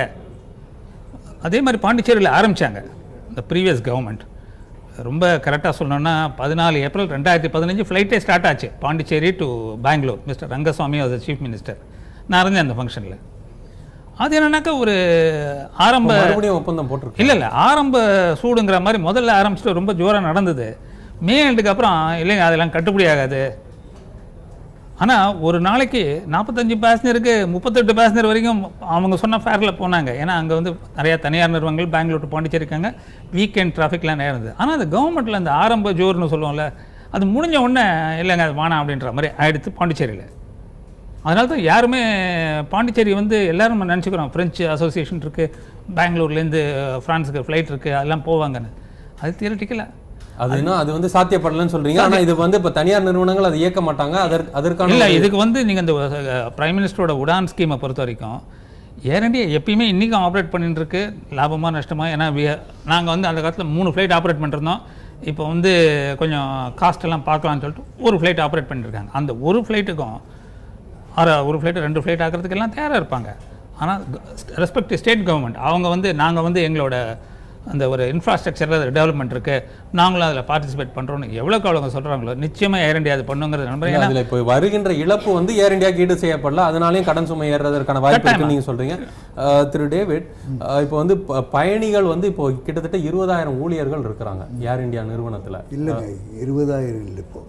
அதே மாதிரி பாண்டிச்சேரியில் ஆரம்பித்தாங்க இந்த ப்ரீவியஸ் கவர்மெண்ட் ரொம்ப கரெக்டாக சொல்லணும்னா பதினாலு ஏப்ரல் ரெண்டாயிரத்தி பதினஞ்சு ஃப்ளைட்டே ஸ்டார்ட் ஆச்சு Pondicherry to Bangalore mister Rangasamy was chief minister நான் இருந்தேன் அந்த ஃபங்க்ஷனில் அது என்னன்னாக்கா ஒரு ஆரம்ப
மறுபடியும் ஒப்பந்தம் போட்டிருக்கு
இல்லை இல்லை ஆரம்ப சூடுங்கிற மாதிரி முதல்ல ஆரம்பிச்சுட்டு ரொம்ப ஜோராக நடந்தது மே எண்டுக்கு அப்புறம் இல்லைங்க அதெல்லாம் கட்டுப்படி ஆகாது ஆனால் ஒரு நாளைக்கு நாற்பத்தஞ்சு பேசஞ்சருக்கு முப்பத்தெட்டு பேசஞ்சர் வரைக்கும் அவங்க சொன்ன ஃபேரில் போனாங்க ஏன்னா அங்கே வந்து நிறையா தனியார் நிறுவனங்கள் பெங்களூர் to பாண்டிச்சேரி இருக்காங்க வீக்கெண்ட் டிராஃபிக்லாம் நேர்ந்தது ஆனால் அது கவர்மெண்ட்டில் அந்த ஆரம்ப ஜோர்னு சொல்லுவோம்ல அது முடிஞ்ச உடனே இல்லைங்க அது வேணாம் அப்படின்ற மாதிரி ஆயிடுத்து பாண்டிச்சேரியில் அதனால தான் யாருமே பாண்டிச்சேரி வந்து எல்லாரும் நம்ம நினச்சிக்கிறோம் ஃப்ரெஞ்சு அசோசியேஷன் இருக்குது பெங்களூர்லேருந்து ஃப்ரான்ஸுக்கு ஃப்ளைட் இருக்குது அதெல்லாம் போவாங்கன்னு அது தியரட்டிக்கலாக
அது இன்னும் அது வந்து சாத்தியப்படலன்னு சொல்றீங்க ஆனா இது வந்து இப்ப தனியார் நிறுவனங்கள் அதை இயக்க மாட்டாங்க அதற்கு அதற்கான
இல்லை
ஒரு-
இதுக்கு வந்து நீங்கள் இந்த பிரைம் மினிஸ்டரோட உடான் ஸ்கீமை பொறுத்த வரைக்கும் ஏர் இந்தியா எப்பயுமே இன்றைக்கும் ஆப்ரேட் பண்ணிட்டு இருக்கு லாபமாக நஷ்டமா ஏன்னா நாங்கள் வந்து அந்த காலத்தில் மூணு ஃப்ளைட் ஆப்ரேட் பண்ணிருந்தோம் இப்போ வந்து கொஞ்சம் காஸ்ட் எல்லாம் பார்க்கலாம்னு சொல்லிட்டு ஒரு ஃப்ளைட் ஆப்ரேட் பண்ணிருக்காங்க அந்த ஒரு ஃப்ளைட்டுக்கும் ஆறு ஒரு ஃப்ளைட்டு ரெண்டு ஃப்ளைட் ஆக்கிறதுக்கு எல்லாம் தயாராக இருப்பாங்க ஆனால் ரெஸ்பெக்ட் ஸ்டேட் கவர்மெண்ட் அவங்க வந்து நாங்கள் வந்து எங்களோட அந்த ஒரு இன்ஃப்ராஸ்ட்ரக்சரில் டெவலப்மெண்ட் இருக்குது நாங்களும் அதில் பார்ட்டிசிபேட் பண்ணுறோன்னு எவ்வளோக்கு அவங்க சொல்கிறாங்களோ நிச்சயமாக ஏர் இந்தியா அது பண்ணுங்கிறது நம்புறேன் ஏன்னா
அதுல இப்போ வருகின்ற இழப்பு வந்து ஏர் இந்தியாக்கு ஈடு செய்யப்படல அதனாலையும் கடன் சுமை ஏறுறதற்கான வாய்ப்பு இருக்குன்னு நீங்க சொல்றீங்க அஹ், திரு டேவிட் அஹ், இப்போ வந்து ப- பயணிகள் வந்து இப்போ கிட்டத்தட்ட இருபதாயிரம் ஊழியர்கள் இருக்கிறாங்க ஏர் இந்தியா நிறுவனத்துல
இல்லைங்க இருபதாயிரம் இல்லை இப்போ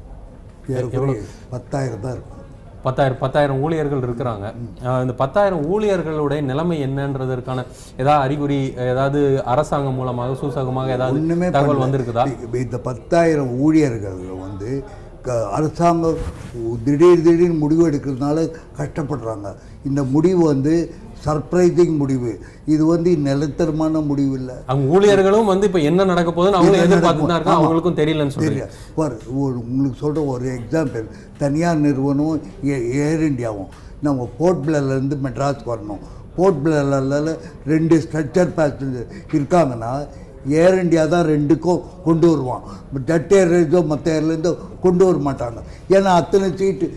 ஏறக்குறைய பத்தாயிரம் தான் இருக்கும்
பத்தாயிரம் பத்தாயிரம் ஊழியர்கள் இருக்கிறாங்க அஹ், இந்த பத்தாயிரம் ஊழியர்களுடைய நிலைமை என்னன்றதற்கான ஏதாவது அறிகுறி ஏதாவது அரசாங்கம் மூலமாக சூசகமாக ஏதாவது
ஒண்ணுமே
தகவல்
பண்ணல.
வந்திருக்குதா
இப்ப இந்த பத்தாயிரம் ஊழியர்கள் வந்து க- அரசாங்கம் திடீர் திடீர்னு முடிவு எடுக்கிறதுனால கஷ்டப்படுறாங்க இந்த முடிவு வந்து சர்ப்ரைசிங் முடிவு இது வந்து நிலத்தரமான முடிவு இல்லை
அவங்க ஊழியர்களும் வந்து இப்போ என்ன நடக்க போகுதுன்னு அவங்களும்
என்ன
எதிர்பார்த்து தான்
நடக்கும்?
இருக்காங்க
ஆமா.
அவங்களுக்கும் தெரியலன்னு சொல்றீங்க
தெரியும் பார் ஒரு உங்களுக்கு சொல்கிற ஒரு எக்ஸாம்பிள் தனியார் நிறுவனம் ஏ- ஏர் இந்தியாவும் நம்ம போர்ட் பிளேர்லேருந்து மெட்ராஸ் வரணும் போர்ட் பிளேரில் ரெண்டு ஸ்ட்ரக்சர் பேசஞ்சர் இருக்காங்கன்னா ஏர் இந்தியா தான் ரெண்டுக்கும் கொண்டு வருவான் ஜெட் ஏர்வேஸோ மற்ற ஏர்லேருந்தோ கொண்டு வர மாட்டாங்க ஏன்னா அத்தனை seat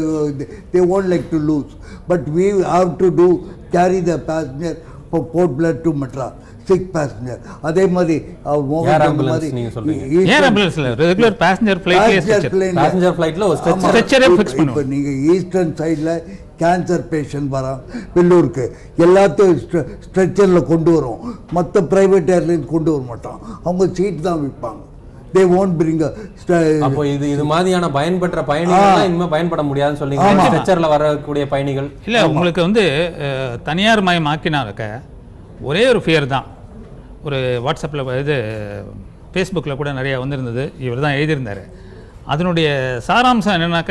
they won't like to lose but we have to to carry the passenger Port Blair to Madras sick passenger அதே மாதிரி அவர் மோகன்
Air
சொன்ன
ambulance
மாதிரி
நீங்க சொல்றீங்க.
Eastern-
ஏர் ஆம்புலன்ஸில் ரெகுலர் பேசஞ்சர் ஃப்ளைட்லேயே
Passenger plane ல-
பேசஞ்சர் ஃப்ளைட்ல ஒரு
ஆமா.
ஸ்ட்ரெச்சர்
Stretcher-ஏ fix
இப்ப-
பண்ணுவோம்.
இப்ப நீங்க ஈஸ்டர்ன் சைடில் கேன்சர் பேஷண்ட் வரான் வெள்ளூருக்கு எல்லாத்தையும் ஸ்ட்ரெச்சரில் கொண்டு வரும் மற்ற ப்ரைவேட் ஏர்லைன்ஸ் கொண்டு வர மாட்டான் அவங்க சீட் தான் விற்பாங்க தே ஓன்ட் பிரிங்
அப்போ இது இது மாதிரியான பயன்பெற்ற பயணிகள் இனிமே பயன்பட முடியாதுன்னு சொல்றீங்க
ஆமா.
ஸ்ட்ரெச்சர்ல வரக்கூடிய பயணிகள்
இல்லை உங்களுக்கு வந்து அஹ், தனியார் மயம் ஆக்கினாக்க ஒரே ஒரு ஃபியர் தான் ஒரு வாட்ஸ்அப்பில் இது ஃபேஸ்புக்கில் கூட நிறைய வந்திருந்தது இவர் தான் எழுதியிருந்தார் அதனுடைய சாராம்சம் என்னன்னாக்க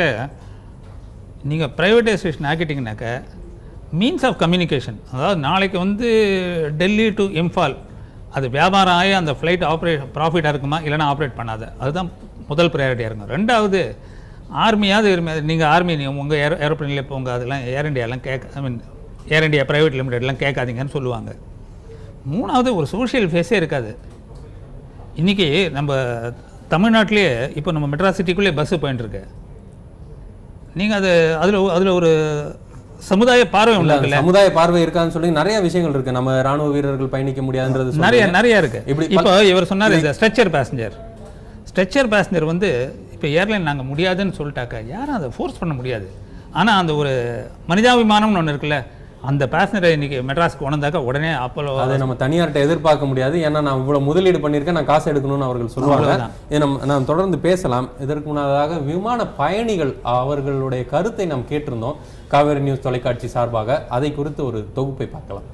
நீங்கள் ப்ரைவேட்டைசேஷன் ஆக்கிட்டீங்கனாக்க மீன்ஸ் ஆஃப் கம்யூனிகேஷன் அதாவது நாளைக்கு வந்து டெல்லி டு இம்ஃபால் அது வியாபாரம் ஆகி அந்த ஃப்ளைட் ஆப்ரேட் ப்ராஃபிட்டாக இருக்குமா இல்லைன்னா ஆப்ரேட் பண்ணாத அதுதான் முதல் ப்ரையாரிட்டியாக இருக்கும் ரெண்டாவது ஆர்மியாவது நீங்கள் ஆர்மி உங்கள் ஏரோ ஏரோப்ளேனில் இப்போ உங்கள் அதெல்லாம் ஏர் இண்டியாலாம் கேட்க ஐ மீன் ஏர் இண்டியா ப்ரைவேட் லிமிடெட்லாம் கேட்காதீங்கன்னு சொல்லுவாங்க மூணாவது ஒரு சோஷியல் ஃபேஸே இருக்காது இன்றைக்கி நம்ம தமிழ்நாட்டிலேயே இப்போ நம்ம மெட்ராஸ் சிட்டிக்குள்ளே பஸ்ஸு போயின்ட்டுருக்கு நீங்கள் அது அதில் அதில் ஒரு சமுதாய பார்வை
இல்ல,
உண்டாக்குல்ல
சமுதாய பார்வை இருக்கான்னு சொல்லி நிறைய விஷயங்கள் இருக்கு நம்ம ராணுவ வீரர்கள் பயணிக்க முடியாதுன்றது
நிறைய
சொல்றீங்க.
நிறைய இருக்கு
இப்படி
இப்போ இவர் சொன்னார் இந்த ஸ்ட்ரெச்சர் பேசஞ்சர் ஸ்ட்ரெச்சர் பேசஞ்சர் வந்து இப்போ ஏர்லைன் நாங்கள் முடியாதுன்னு சொல்லிட்டாக்க யாரும் அதை ஃபோர்ஸ் பண்ண முடியாது ஆனால் அந்த ஒரு மனிதாபிமானம்னு ஒன்று இருக்குல்ல அந்த பேசஞ்சரை இன்னைக்கு மெட்ராஸ்க்கு கொண்டாக்க உடனே அப்போலோ
அதை நம்ம தனியார்கிட்ட எதிர்பார்க்க முடியாது ஏன்னா நான் இவ்வளவு முதலீடு பண்ணியிருக்கேன் நான் காசு எடுக்கணும்னு அவர்கள் சொல்லுவாங்க
அவ்வளவுதான்.
இதை நம்ம நாம் தொடர்ந்து பேசலாம் இதற்கு முன்னதாக விமான பயணிகள் அவர்களுடைய கருத்தை நாம் கேட்டிருந்தோம் காவேரி நியூஸ் தொலைக்காட்சி சார்பாக அதை குறித்து ஒரு தொகுப்பை பார்க்கலாம்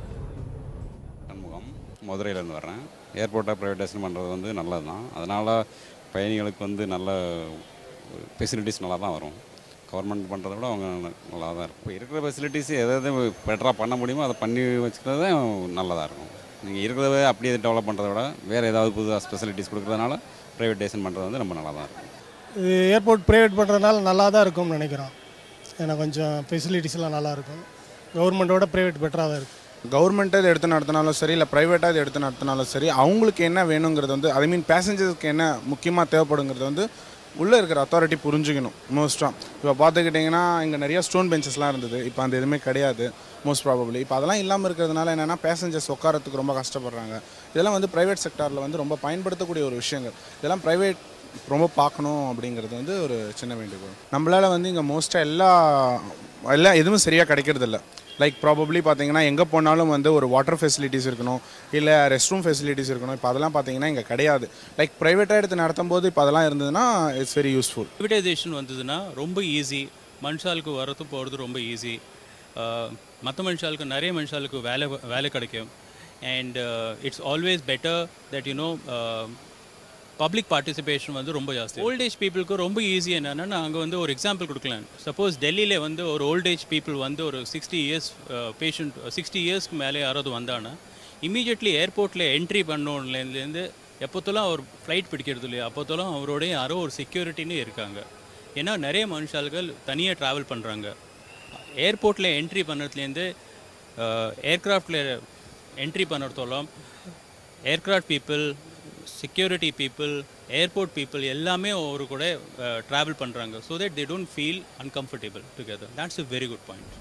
சண்முகம் மதுரையிலேருந்து வர்றேன் ஏர்போர்ட்டை ப்ரைவேடைசேஷன் பண்ணுறது வந்து நல்லது தான் அதனால் பயணிகளுக்கு வந்து நல்ல ஃபெசிலிட்டிஸ் நல்லா தான் வரும் கவர்மெண்ட் பண்ணுறத விட அவங்க நல்லா தான் இருக்கும் இப்போ இருக்கிற ஃபெசிலிட்டிஸ் எதை எது பெட்டராக பண்ண முடியுமோ அதை பண்ணி வச்சுக்கிறது நல்லதாக இருக்கும் நீங்கள் இருக்கிறத அப்படியே டெவலப் பண்ணுறத விட வேறு ஏதாவது புது ஃபெசிலிட்டிஸ் கொடுக்குறதுனால ப்ரைவேடைசேஷன் பண்ணுறது வந்து ரொம்ப நல்லா தான் இருக்கும்
இது ஏர்போர்ட் ப்ரைவேட் பண்ணுறதுனால நல்லா தான் இருக்கும்னு நினைக்கிறோம் ஏன்னா கொஞ்சம் ஃபெசிலிட்டிஸ்லாம் நல்லா இருக்கும் கவர்மெண்ட்டோட ப்ரைவேட் பெட்டராக தான் இருக்குது
கவர்மெண்ட்டை இதை எடுத்து நடத்தினாலும் சரி இல்லை ப்ரைவேட்டாக இதை எடுத்து நடத்தினாலும் சரி அவங்களுக்கு என்ன வேணுங்கிறது வந்து ஐ மீன் பேசஞ்சர்ஸ்க்கு என்ன முக்கியமாக தேவைப்படுங்கிறது வந்து உள்ளே இருக்கிற அத்தாரிட்டி புரிஞ்சுக்கணும் மோஸ்ட்டாக இப்போ பார்த்துக்கிட்டிங்கன்னா இங்கே நிறைய ஸ்டோன் பெஞ்சஸ்லாம் இருந்தது இப்போ அந்த எதுவுமே கிடையாது மோஸ்ட் ப்ராபப்ளி இப்போ அதெல்லாம் இல்லாமல் இருக்கிறதுனால என்னென்னா பேசஞ்சர்ஸ் உட்காரத்துக்கு ரொம்ப கஷ்டப்படுறாங்க இதெல்லாம் வந்து ப்ரைவேட் செக்டாரில் வந்து ரொம்ப பயன்படுத்தக்கூடிய ஒரு விஷயங்கள் இதெல்லாம் ப்ரைவேட் ரொம்ப பார்க்கணும் அப்படிங்கிறது வந்து ஒரு சின்ன வேண்டுகோள் நம்மளால் வந்து இங்கே மோஸ்ட்டாக எல்லா எல்லாம் எதுவும் சரியாக கிடைக்கிறதில்ல லைக் ப்ராபப்ளி பார்த்தீங்கன்னா எங்கே போனாலும் வந்து ஒரு வாட்டர் ஃபெசிலிட்டிஸ் இருக்கணும் இல்லை ரெஸ்ட் ரூம் ஃபெசிலிட்டிஸ் இருக்கணும் இப்போ அதெல்லாம் பார்த்தீங்கன்னா இங்கே கிடையாது லைக் ப்ரைவேட்டாக எடுத்து நடத்தும் போது இப்போ அதெல்லாம் இருந்ததுன்னா இட்ஸ் வெரி யூஸ்ஃபுல்
ப்ரைவேடைசேஷன் வந்ததுன்னா ரொம்ப ஈஸி மனுஷாளுக்கு வரது போகிறது ரொம்ப ஈஸி மற்ற மனுஷாளுக்கு நிறைய மனுஷாளுக்கு வேலை வேலை கிடைக்கும் and it's always better that you know public participation வந்து ரொம்ப ஜாஸ்தி ஓல்ட் ஏஜ் பீப்புளுக்கு ரொம்ப ஈஸி என்னென்னா நாங்கள் வந்து ஒரு எக்ஸாம்பிள் கொடுக்கலாம் சப்போஸ் டெல்லியில் வந்து ஒரு ஓல்ட் ஏஜ் பீப்புள் வந்து ஒரு சிக்ஸ்டி இயர்ஸ் பேஷண்ட் சிக்ஸ்டி இயர்ஸ்க்கு மேலே யாராவது வந்தாங்கன்னா இமீடியட்லி ஏர்போர்ட்டில் என்ட்ரி பண்ணோன்லேருந்து எப்போத்தெல்லாம் அவர் ஃப்ளைட் பிடிக்கிறது இல்லையா அப்போத்தெல்லாம் அவரோட யாரோ ஒரு செக்யூரிட்டின்னு இருக்காங்க ஏன்னா நிறைய மனுஷாள்கள் தனியாக ட்ராவல் பண்ணுறாங்க ஏர்போர்ட்டில் என்ட்ரி பண்ணுறதுலேருந்து ஏர்க்ராஃப்டில் என்ட்ரி பண்ணுறதோலாம் aircraft people security people airport people எல்லாமே ஒரு கூட ட்ராவல் பண்ணுறாங்க so that they don't feel uncomfortable together that's a very good point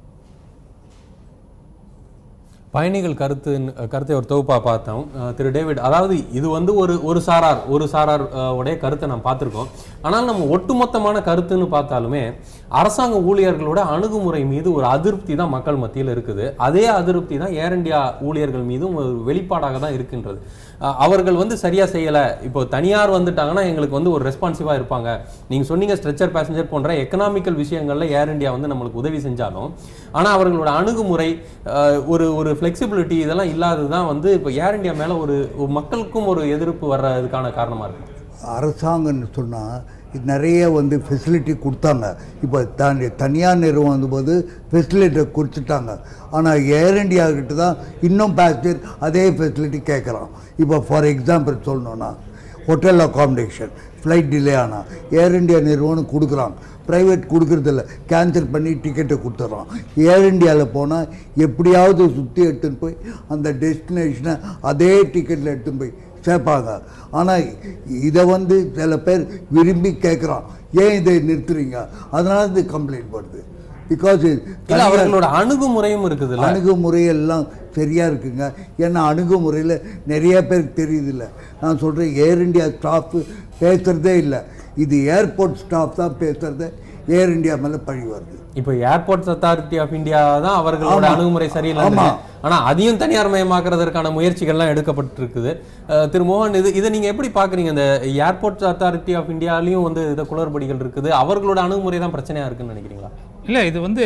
பயணிகள் கருத்து கருத்தை ஒரு தொகுப்பாக பார்த்தோம் அஹ் திரு டேவிட் அதாவது இது வந்து ஒரு ஒரு சாரார் ஒரு சாரார் அஹ், உடைய கருத்தை நாம் பார்த்துருக்கோம் ஆனால் நம்ம ஒட்டுமொத்தமான கருத்துன்னு பார்த்தாலுமே அரசாங்க ஊழியர்களோட அணுகுமுறை மீது ஒரு அதிருப்தி தான் மக்கள் மத்தியில் இருக்குது அதே அதிருப்தி தான் ஏர் இந்தியா ஊழியர்கள் மீதும் ஒரு வெளிப்பாடாக தான் இருக்கின்றது அஹ், அவர்கள் வந்து சரியாக செய்யலை இப்போ தனியார் வந்துட்டாங்கன்னா எங்களுக்கு வந்து ஒரு ரெஸ்பான்சிவாக இருப்பாங்க நீங்கள் சொன்னீங்க ஸ்ட்ரெச்சர் பேசஞ்சர் போன்ற எக்கனாமிக்கல் விஷயங்களில் ஏர் இந்தியா வந்து நம்மளுக்கு உதவி செஞ்சாலும் ஆனால் அவர்களோட அணுகுமுறை அஹ், ஒரு ஒரு ஃப்ளெக்சிபிலிட்டி இதெல்லாம் இல்லாதது தான் வந்து இப்போ ஏர் இந்தியா மேலே ஒரு ஒரு மக்களுக்கும் ஒரு எதிர்ப்பு வர்றதுக்கான காரணமாக இருக்கும்
அரசாங்கம்னு சொன்னால் நிறைய வந்து ஃபெசிலிட்டி கொடுத்தாங்க இப்போ தனி தனியார் நிறுவனம் வந்தபோது ஃபெசிலிட்டி கொடுத்துட்டாங்க ஆனால் ஏர் இந்தியா கிட்ட தான் இன்னும் பேசஞ்சர் அதே ஃபெசிலிட்டி கேட்குறான் இப்போ ஃபார் எக்ஸாம்பிள் சொல்லணுன்னா ஹோட்டல் அகாமடேஷன் ஃப்ளைட் டிலே ஆனால் ஏர் இந்தியா நிறுவனம் கொடுக்குறாங்க ப்ரைவேட் கொடுக்குறதில்ல கேன்சல் பண்ணி டிக்கெட்டை கொடுத்துட்றான் ஏர் இந்தியாவில் போனால் எப்படியாவது சுற்றி எடுத்துன்னு போய் அந்த டெஸ்டினேஷனை அதே டிக்கெட்டில் எடுத்துன்னு போய் சேர்ப்பாங்க ஆனால் இதை வந்து சில பேர் விரும்பி கேட்குறான் ஏன் இதை நிறுத்துறீங்க அதனால இது கம்ப்ளைண்ட் வருது பிகாஸ்
இல்ல அவர்களோட அணுகுமுறையும் இருக்குதுல்ல
அணுகுமுறையெல்லாம் சரியாக இருக்குங்க ஏன்னா அணுகுமுறையில் நிறைய பேருக்கு தெரியுதில்ல நான் சொல்கிறேன் ஏர் இந்தியா ஸ்டாஃப் பேசுகிறதே இல்லை இது ஏர்போர்ட் ஸ்டாஃப் தான் பேசுகிறத ஏர் இந்தியா மேலே பழி வருது
இப்போ ஏர்போர்ட்ஸ் அத்தாரிட்டி ஆஃப் இந்தியா தான் அவர்களோட
ஆமா.
அணுகுமுறை சரியில்லை
ஆமா.
ஆனா அதையும் தனியார் மயமாக்குறதற்கான முயற்சிகள்லாம் எடுக்கப்பட்டிருக்குது அஹ் திரு மோகன் இது இதை நீங்க எப்படி பாக்குறீங்க இந்த ஏர்போர்ட்ஸ் அத்தாரிட்டி ஆஃப் இந்தியாலையும் வந்து இதை குளறுபடிகள் இருக்குது அவர்களோட அணுகுமுறை தான் பிரச்சனையா இருக்குன்னு நினைக்கிறீங்களா
இல்லை இது வந்து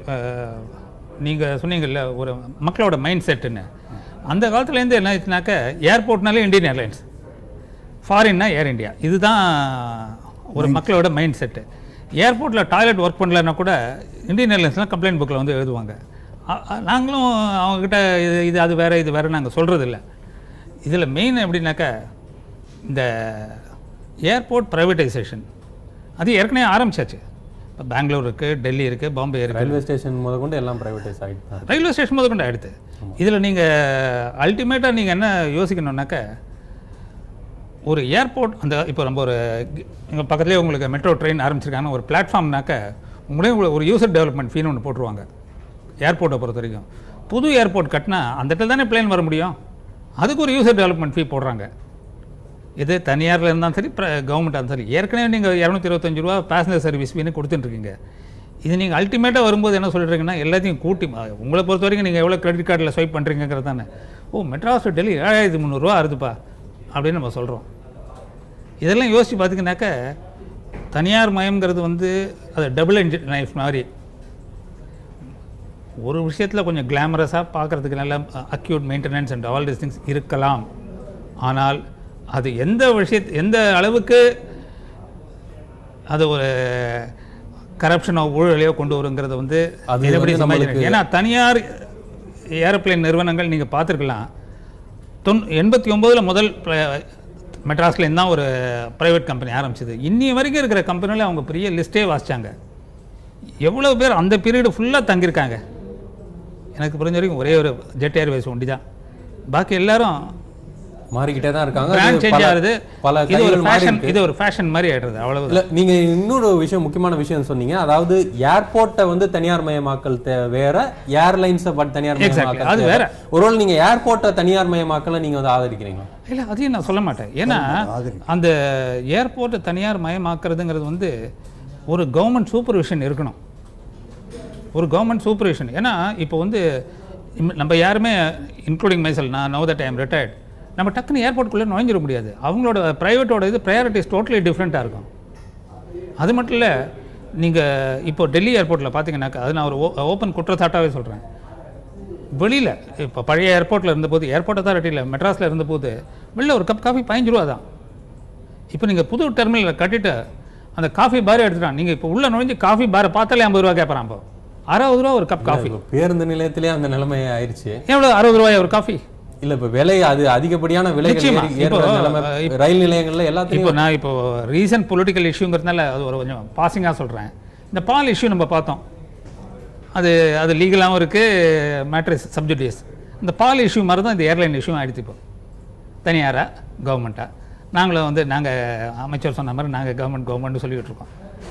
நீங்கள் சொன்னீங்கல்ல ஒரு மக்களோட மைண்ட் செட்டுன்னு அந்த காலத்துலேருந்து என்ன ஆச்சுனாக்க ஏர்போர்ட்னாலே இந்தியன் ஏர்லைன்ஸ் ஃபாரின்னா ஏர் இந்தியா இதுதான் ஒரு மக்களோட மைண்ட் செட்டு ஏர்போர்ட்டில் டாய்லெட் ஒர்க் பண்ணலன்னா கூட இந்தியன் ஏர்லைன்ஸ்லாம் கம்ப்ளைண்ட் புக்கில் வந்து எழுதுவாங்க அ- அ- நாங்களும் அவங்கக்கிட்ட இது இது அது வேறு இது வேறு நாங்கள் சொல்கிறதில்ல இதில் மெயின் எப்படின்னாக்கா இந்த ஏர்போர்ட் ப்ரைவேட்டைசேஷன் அது ஏற்கனவே ஆரம்பிச்சாச்சு இப்போ பெங்களூர் இருக்குது டெல்லி இருக்குது பாம்பே இருக்குது
ரயில்வே ஸ்டேஷன் முதற்கொண்டு எல்லாம் பிரைவேடைஸ் ஆகிட்டு தான்
ரயில்வே ஸ்டேஷன் முதல் கொண்டு ஆயிடுது இதில் நீங்கள் அல்டிமேட்டாக நீங்கள் என்ன யோசிக்கணுன்னாக்க ஒரு ஏர்போர்ட் அந்த இப்போ நம்ம ஒரு எங்கள் பக்கத்துலேயே உங்களுக்கு மெட்ரோ ட்ரெயின் ஆரம்பிச்சிருக்காங்க ஒரு பிளாட்ஃபார்ம்னாக்க உங்களே உங்களுக்கு ஒரு யூசர் டெவலப்மெண்ட் ஃபீன்னு ஒன்று போட்டுருவாங்க ஏர்போர்ட்டை பொறுத்த வரைக்கும் புது ஏர்போர்ட் கட்டினா அந்த இடத்துல தானே பிளேன் வர முடியும் அதுக்கு ஒரு யூசர் டெவலப்மெண்ட் ஃபீ போடுறாங்க இது தனியாரில் இருந்தாலும் சரி கவர்மெண்ட்டாக இருந்தாலும் சரி ஏற்கனவே நீங்கள் இரநூத்தி இருபத்தஞ்சு ரூபா பேசஞ்சர் சர்வீஸ் ஃபீன்னு கொடுத்துட்டுருக்கீங்க இது நீங்கள் அல்டிமேட்டாக வரும்போது என்ன சொல்கிறீங்கன்னா எல்லாத்தையும் கூட்டி ம- உங்களை பொறுத்த வரைக்கும் நீங்கள் எவ்வளோ கிரெடிட் கார்டில் ஸ்வைப் பண்ணுறீங்கிறது தானே ஓ மெட்ராஸ் to டெல்லி ஏழாயிரத்தி முந்நூறுரூவா ஆகுதுப்பா அப்படின்னு நம்ம சொல்கிறோம் இதெல்லாம் யோசித்து பார்த்தீங்கன்னாக்க தனியார் மயம்ங்கிறது வந்து அது டபுள் என்ஜின் லைஃப் மாதிரி ஒரு விஷயத்தில் கொஞ்சம் கிளாமரஸாக பார்க்குறதுக்கு நல்ல acute maintenance and all this things இருக்கலாம் ஆனால் அது எந்த விஷயத் எந்த அளவுக்கு அது ஒரு கரப்ஷனோ ஊழலையோ கொண்டு வருங்கிறத வந்து
அது
எப்படி
வந்து
சமாளிக்கிறது
நம்மளுக்கு-
ஏன்னா தனியார் ஏரோப்ளேன் நிறுவனங்கள் நீங்கள் பார்த்துருக்கலாம் தொன் எண்பத்தி ஒம்போதில் முதல் மெட்ராஸ்லேருந்து தான் ஒரு ப்ரைவேட் கம்பெனி ஆரம்பிச்சது இன்னி வரைக்கும் இருக்கிற கம்பெனியில் அவங்க பெரிய லிஸ்ட்டே வாசிச்சாங்க எவ்வளோ பேர் அந்த பீரியடு ஃபுல்லாக தங்கியிருக்காங்க எனக்கு புரிஞ்ச வரைக்கும் ஒரே ஒரு ஜெட் ஏர்வேஸ் ஒண்டி தான் பாக்கி எல்லாரும்
மாறிக்கிட்டே தான் இருக்காங்க
பிராண்ட்
அது
சேஞ்ச்
பல-
ஆகுது
பல
இது ஒரு
கைகள் மாறி
ஃபேஷன்
இருக்கு.
இது ஒரு ஃபேஷன் மாதிரி ஆயிடுறது அவ்வளவு
இல்ல நீங்க இன்னொரு விஷயம் முக்கியமான விஷயம் சொன்னீங்க அதாவது ஏர்போர்ட்டை வந்து தனியார் மயமாக்கல் தே- வேற ஏர்லைன்ஸை தனியார்
Exactly.
மயமாக்கல்
அது
வேற.
வேற.
ஒருவேளை நீங்க ஏர்போர்ட்டை தனியார் மயமாக்கல நீங்க வந்து ஆதரிக்கிறீங்க
இல்லை அதையும் நான் சொல்ல மாட்டேன் ஏன்னா
ஆதரிக்கிறேன்.
அந்த ஏர்போர்ட்டை தனியார் மயமாக்குறதுங்கிறது வந்து ஒரு கவர்மெண்ட் சூப்பர்விஷன் இருக்கணும் ஒரு கவர்மெண்ட் சூப்பர்விஷன் ஏன்னா இப்போ வந்து இம்- நம்ம யாருமே இன்க்ளூடிங் மைசல் நான் நோ தட் ஐம் ரிட்டையர்ட் நம்ம டக்குன்னு ஏர்போர்ட்டுக்குள்ளே நுழைஞ்சிட முடியாது அவங்களோட ப்ரைவேட்டோட இது ப்ரையாரிட்டிஸ் டோட்டலி டிஃப்ரெண்ட்டாக இருக்கும் அது மட்டும் இல்லை நீங்கள் இப்போ டெல்லி ஏர்போர்ட்டில் பார்த்தீங்கன்னாக்கா அது நான் ஒரு ஓப்பன் குற்றச்சாட்டாகவே சொல்கிறேன் வெளியில் இப்போ பழைய ஏர்போர்ட்டில் இருந்தபோது ஏர்போர்ட் அத்தாரிட்டியில் மெட்ராஸில் இருந்தபோது வெளில ஒரு கப் காஃபி பதினஞ்சு ரூபா தான் இப்போ நீங்கள் புது டெர்மினலில் கட்டிட்டு அந்த காஃபி பாரை எடுத்துட்டான் நீங்கள் இப்போ உள்ள நுழைஞ்சு காஃபி பாரை பார்த்தாலே ஐம்பது ரூபா கேட்குறான் இப்போ அறுபது ரூபா ஒரு கப் காஃபி
இப்ப பேருந்து நிலையத்திலே அந்த நிலைமை ஆயிருச்சு
எவ்வளோ அறுபது ரூபாய் ஒரு காஃபி
இல்ல இப்ப விலை அது அதிகப்படியான விலைகள்
நிச்சயமா.
ஏறி- ஏறுற
இப்போ,
நிலைமை
இப்போ-
ரயில் நிலையங்கள்ல
இப்போ
எல்லாத்தையும்
நான் இப்போ ரீசன்ட் பொலிட்டிக்கல் இஷ்யூங்கிறதுனால அது ஒரு கொஞ்சம் பாசிங்காக சொல்கிறேன் இந்த பால் இஷ்யூ நம்ம பார்த்தோம் அது அது லீகலாகவும் இருக்குது மேட்ரஸ் சப்ஜுடியஸ் இந்த பால் இஷ்யூ மாதிரி தான் இந்த ஏர்லைன் இஷ்யூ ஆயிடுச்சு இப்போ தனியாரா கவர்மெண்ட்டா நாங்களும் வந்து நாங்கள் அமைச்சர் சொன்ன மாதிரி நாங்கள் கவர்மெண்ட் கவர்மெண்ட் சொல்லிக்கிட்டு இருக்கோம்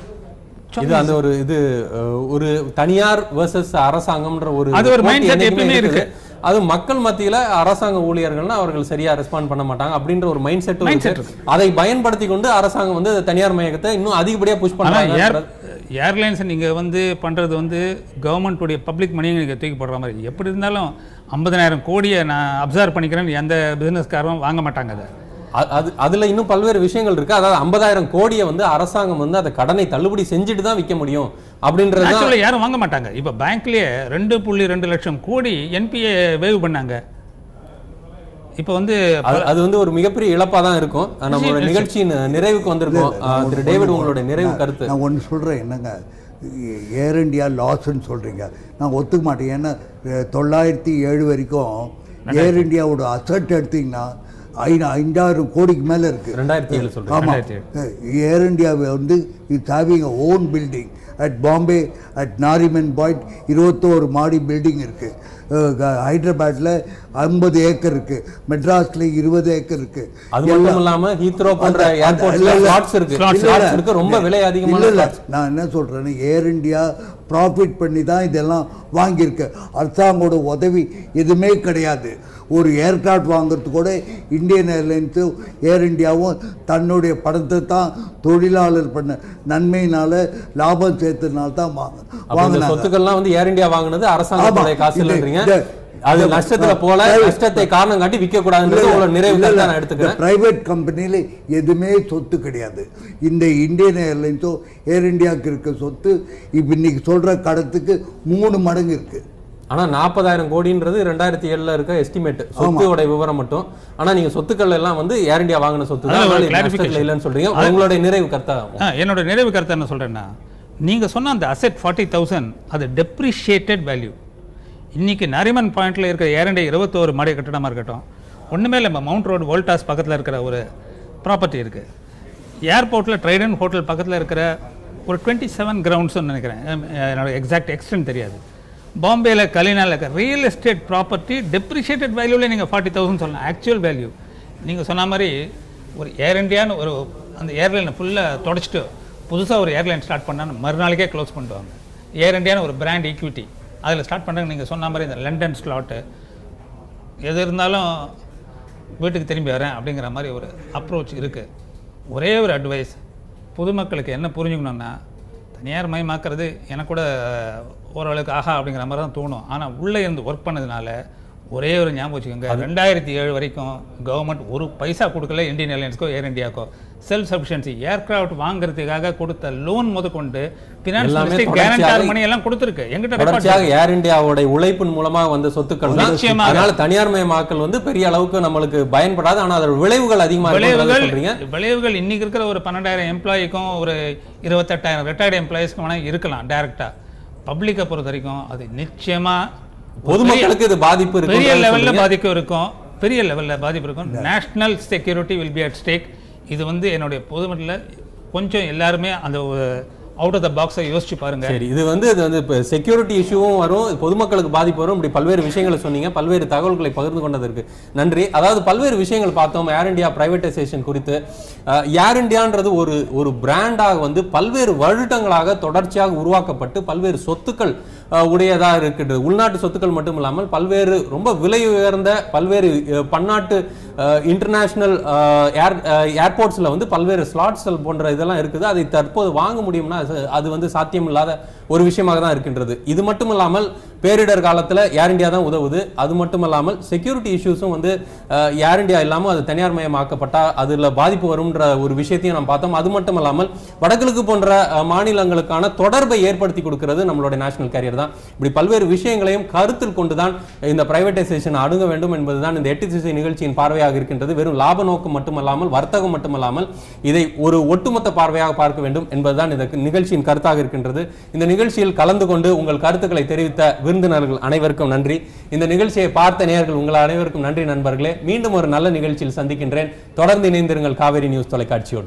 இது அந்த ஒரு இது அஹ், ஒரு தனியார் வெர்சஸ் அரசாங்கம்ன்ற ஒரு
அது ஒரு
போட்டி
mindset
என்னைக்குமே
எப்பயுமே
இருக்குது. அது மக்கள் மத்தியில அரசாங்க ஊழியர்கள்னா அவர்கள் சரியா ரெஸ்பாண்ட் பண்ண மாட்டாங்க அப்படின்ற ஒரு மைண்ட் செட்
Mindset
அதை பயன்படுத்தி கொண்டு அரசாங்கம் வந்து அந்த தனியார் மயக்கத்தை இன்னும் அதிகப்படியா புஷ்
ஆனால் ஏர்
பண்றாங்க
ஏர்லைன்ஸ் நீங்கள் வந்து பண்ணுறது வந்து கவர்மெண்ட்டுடைய பப்ளிக் மணியை நீங்கள் தூக்கி போடுற மாதிரி எப்படி இருந்தாலும் ஐம்பதனாயிரம் கோடியை நான் அப்சர்வ் பண்ணிக்கிறேன்னு எந்த பிஸ்னஸ்காரரும் வாங்க மாட்டாங்க அதை
அ- அது அதுல இன்னும் பல்வேறு விஷயங்கள் இருக்கு அதாவது ஐம்பதாயிரம் கோடியை வந்து அரசாங்கம் வந்து அந்த கடனை தள்ளுபடி செஞ்சுட்டு தான் விற்க முடியும் அப்படின்றது தான்
ஆக்சுவலாக யாரும் வாங்க மாட்டாங்க இப்போ பேங்க்லேயே ரெண்டு புள்ளி ரெண்டு லட்சம் கோடி என்பிஏ வேவ் பண்ணாங்க இப்போ வந்து
அது- அது வந்து ஒரு மிகப்பெரிய இழப்பா தான் இருக்கும் நம்மளோட நிகழ்ச்சியின் நிறைவுக்கு வந்திருக்கோம் அஹ், திரு டேவிட் உங்களுடைய நிறைவு கருத்து
நான் ஒன்று சொல்கிறேன் என்னங்க ஏர் இந்தியா லாஸ்ன்னு சொல்கிறீங்க நான் ஒத்துக்க மாட்டேன் ஏன்னா அஹ், தொள்ளாயிரத்தி ஏழு வரைக்கும் ஏர் இந்தியாவோட அசட் எடுத்தீங்கன்னா ஐநா ஐந்தாயிரம் கோடிக்கு மேலே இருக்குது
ரெண்டாயிரத்தி ஏழு சொல்றேன்
ஆமாம் ஏர் இந்தியா வந்து it's having own building at Bombay at Nariman point இருபத்தோரு மாடி பில்டிங் இருக்குது ஹைதராபாத்தில் ஐம்பது ஏக்கர் இருக்குது மெட்ராஸில் இருபது ஏக்கர் இருக்குது
அது மட்டும் இல்லாம ஹீத்ரோ போன்ற ஏர்போர்ட்ல ஸ்லாட்ஸ் இருக்கு ஸ்லாட்ஸ் இருக்கு ரொம்ப விலை அதிகமான
இல்ல, இல்ல.
slots.
நான் என்ன சொல்றேன்னு ஏர் இந்தியா ப்ராஃபிட் பண்ணி தான் இதெல்லாம் வாங்கியிருக்கு அரசாங்கோட உதவி எதுவுமே கிடையாது ஒரு ஏர்கிராஃப்ட் வாங்குறது கூட இந்தியன் ஏர்லைன்ஸும் ஏர் இந்தியாவும் தன்னுடைய படத்தை தான் தொழிலாளர் பண்ண நன்மையினால லாபம் சேர்த்ததுனால தான் வாங்க
அப்ப இந்த
வாங்கினாங்க
சொத்துக்கள்லாம் வந்து ஏர் இந்தியா வாங்குனது அரசாங்கத்துடைய
ஆமா.
காசு
இது-
இல்லைன்றீங்க
இது-
அது
இது-
நஷ்டத்துல போல
இது-
நஷ்டத்தை காரணம் காட்டி விற்க கூடாதுன்றது உங்களோட நிறைவு கருத்தை நான் எடுத்துக்கிறேன்
பிரைவேட் கம்பெனியில் எதுவுமே சொத்து கிடையாது இந்த இந்தியன் ஏர்லைன்ஸோ ஏர் இந்தியாவுக்கு இருக்க சொத்து இப்போ இன்னைக்கு சொல்ற கடத்துக்கு மூணு மடங்கு இருக்கு
ஆனா நாற்பதாயிரம் கோடின்றது ரெண்டாயிரத்தி ஏழுல இருக்க எஸ்டிமேட் சொத்துவோட விவரம் மட்டும் ஆனா நீங்க சொத்துக்கள் எல்லாம் வந்து ஏர் இந்தியா வாங்கின சொத்து தான்
அதான் ஒரு
அதனால இது
clarification.
நஷ்டத்துல இல்லைன்னு சொல்றீங்க
அது-
உங்களுடைய நிறைவு கருத்தா
ஆ, என்னோட நிறைவு கருத்து என்ன சொல்கிறேன்னா நீங்கள் சொன்ன அந்த அசெட் ஃபார்ட்டி தௌசண்ட் அது டெப்ரிஷியேட்டட் வேல்யூ இன்னைக்கு நரிமன் பாயிண்ட்ல இருக்கிற ஏரண்டை இருபத்தோரு மாடி கட்டடமாக இருக்கட்டும் ஒன்றுமே இல்லை நம்ம மவுண்ட் ரோடு வோல்டாஸ் பக்கத்தில் இருக்கிற ஒரு ப்ராப்பர்ட்டி இருக்குது ஏர்போர்ட்டில் ட்ரைடன் ஹோட்டல் பக்கத்தில் இருக்கிற ஒரு டுவெண்ட்டி செவன் கிரவுண்ட்ஸ்னு நினைக்கிறேன் எம், என்னோட எக்ஸாக்ட் எக்ஸ்டென்ட் தெரியாது பாம்பேயில் கலினால இருக்க ரியல் எஸ்டேட் ப்ராப்பர்ட்டி டெப்ரிஷியேட்டட் வேல்யூவில் நீங்கள் ஃபார்ட்டி தௌசண்ட் சொல்லலாம் ஆக்சுவல் வேல்யூ நீங்கள் சொன்ன மாதிரி ஒரு ஏர் இந்தியான்னு ஒரு அந்த ஏர்லைனை ஃபுல்லாக தொடச்சிட்டு புதுசாக ஒரு ஏர்லைன் ஸ்டார்ட் பண்ணான்னு மறுநாளைக்கே க்ளோஸ் பண்ணிடுவாங்க ஏர் இந்தியான்னு ஒரு பிராண்ட் ஈக்விட்டி அதில் ஸ்டார்ட் பண்ணுறாங்க நீங்கள் சொன்ன மாதிரி இந்த லண்டன் ஸ்லாட்டு எது இருந்தாலும் வீட்டுக்கு திரும்பி வரேன் அப்படிங்கிற மாதிரி ஒரு அப்ரோச் இருக்குது ஒரே ஒரு அட்வைஸ் பொதுமக்களுக்கு என்ன புரிஞ்சுக்கணுன்னா தனியார் மயமாக்குறது எனக்கு கூட ஓரளவுக்கு ஆஹா அப்படிங்கிற மாதிரி தான் தோணும் ஆனால் உள்ளே இருந்து ஒர்க் பண்ணதுனால ஒரே ஒரு ஞாபகம் வச்சுக்கோங்க ரெண்டாயிரத்தி ஏழு வரைக்கும் கவர்மெண்ட் ஒரு பைசா கொடுக்கல இந்தியன் ஏர்லைன்ஸ்க்கோ ஏர் இந்தியாக்கோ செல்ஃப் சஃபிஷியன்சி ஏர்கிராஃப்ட் வாங்குறதுக்காக கொடுத்த லோன் முதற்கொண்டு ஃபினான்ஸ்
எல்லாமே
மினிஸ்ட்ரி
தொடர்ச்சியாக
கேரண்டார் மணி எல்லாம் கொடுத்துருக்கு எங்கிட்ட record
தொடர்ச்சியாக ஏர் இந்தியாவோட உழைப்பின் மூலமா வந்த சொத்துக்கள் தான்
நிச்சயமாக.
அதனால தனியார் மயமாக்கல் வந்து பெரிய அளவுக்கு நம்மளுக்கு பயன்படாது ஆனா அதோட விளைவுகள் அதிகமா இருக்கும்ன்றதை
விளைவுகள்
சொல்றீங்க
விளைவுகள் இன்னைக்கு இருக்கிற ஒரு பன்னெண்டாயிரம் எம்ப்ளாயிக்கும் ஒரு இருபத்தெட்டாயிரம் ரிட்டையர்டு எம்ப்ளாயிஸ்க்கும் வேணால் இருக்கலாம் டைரக்டா பப்ளிக்கை பொறுத்த வரைக்கும் அது நிச்சயமா ஒரு
பொதுமக்களுக்கு இது பாதிப்பு
பெரிய
இருக்கும்ன்றதை
லெவல்ல
சொல்றீங்க.
பாதிப்பு இருக்கும் பெரிய லெவல்ல பாதிப்பு இருக்கும் national security will be at stake இது வந்து என்னுடைய பொதுமட்டில் கொஞ்சம் எல்லாருமே அந்த அவுட் ஆஃப் த பாக்ஸை யோசிச்சு பாருங்க
சரி இது வந்து இது வந்து இப்போ செக்யூரிட்டி இஷ்யூவும் வரும் பொதுமக்களுக்கு பாதிப்பு வரும் இப்படி பல்வேறு விஷயங்களை சொன்னீங்க பல்வேறு தகவல்களை பகிர்ந்து கொண்டதற்கு நன்றி அதாவது பல்வேறு விஷயங்கள் பார்த்தோம் ஏர் இந்தியா பிரைவேட்டைசேஷன் குறித்து அஹ், ஏர் இந்தியான்றது ஒரு ஒரு பிராண்டாக வந்து பல்வேறு வருடங்களாக தொடர்ச்சியாக உருவாக்கப்பட்டு பல்வேறு சொத்துக்கள் அஹ், உடையதாக இருக்கின்றது உள்நாட்டு சொத்துக்கள் மட்டும் இல்லாமல் பல்வேறு ரொம்ப விலை உயர்ந்த பல்வேறு அஹ், பன்னாட்டு இன்டர்நேஷனல் ஏர் ஏர்போர்ட்ஸில் வந்து பல்வேறு ஸ்லாட்ஸ்கள் போன்ற இதெல்லாம் இருக்குது அதை தற்போது வாங்க முடியும்னா அது- அது வந்து சாத்தியம் இல்லாத ஒரு விஷயமாக தான் இருக்கின்றது இது மட்டும் இல்லாமல் பேரிடர் காலத்தில் ஏர் இந்தியா தான் உதவுது அது மட்டும் இல்லாமல் செக்யூரிட்டி இஷ்யூஸும் வந்து அஹ், ஏர் இந்தியா இல்லாமல் அது தனியார் மயமாக்கப்பட்டால் அதில் பாதிப்பு வரும்ன்ற ஒரு விஷயத்தையும் நாம் பார்த்தோம் அது மட்டும் இல்லாமல் வடகிழக்கு போன்ற அஹ், மாநிலங்களுக்கான தொடர்பை ஏற்படுத்தி கொடுக்கிறது நம்மளுடைய நேஷனல் கேரியர் தான் இப்படி பல்வேறு விஷயங்களையும் கருத்தில் கொண்டு தான் இந்த பிரைவேட்டைசேஷன் அணுக வேண்டும் என்பதுதான் இந்த எட்டு திசை நிகழ்ச்சியின் பார்வையாக இருக்கின்றது வெறும் லாப நோக்கம் மட்டுமல்லாமல் வர்த்தகம் மட்டுமல்லாமல் இதை ஒரு ஒட்டுமொத்த பார்வையாக பார்க்க வேண்டும் என்பதுதான் இந்த நிகழ்ச்சியின் கருத்தாக இருக்கின்றது இந்த நிகழ்ச்சியில் கலந்து கொண்டு உங்கள் கருத்துக்களை தெரிவித்த விருந்தினர்கள் அனைவருக்கும் நன்றி இந்த நிகழ்ச்சியை பார்த்த நேயர்கள் உங்கள் அனைவருக்கும் நன்றி நண்பர்களே மீண்டும் ஒரு நல்ல நிகழ்ச்சியில் சந்திக்கின்றேன் தொடர்ந்து இணைந்திருங்கள் காவேரி நியூஸ் தொலைக்காட்சியோடு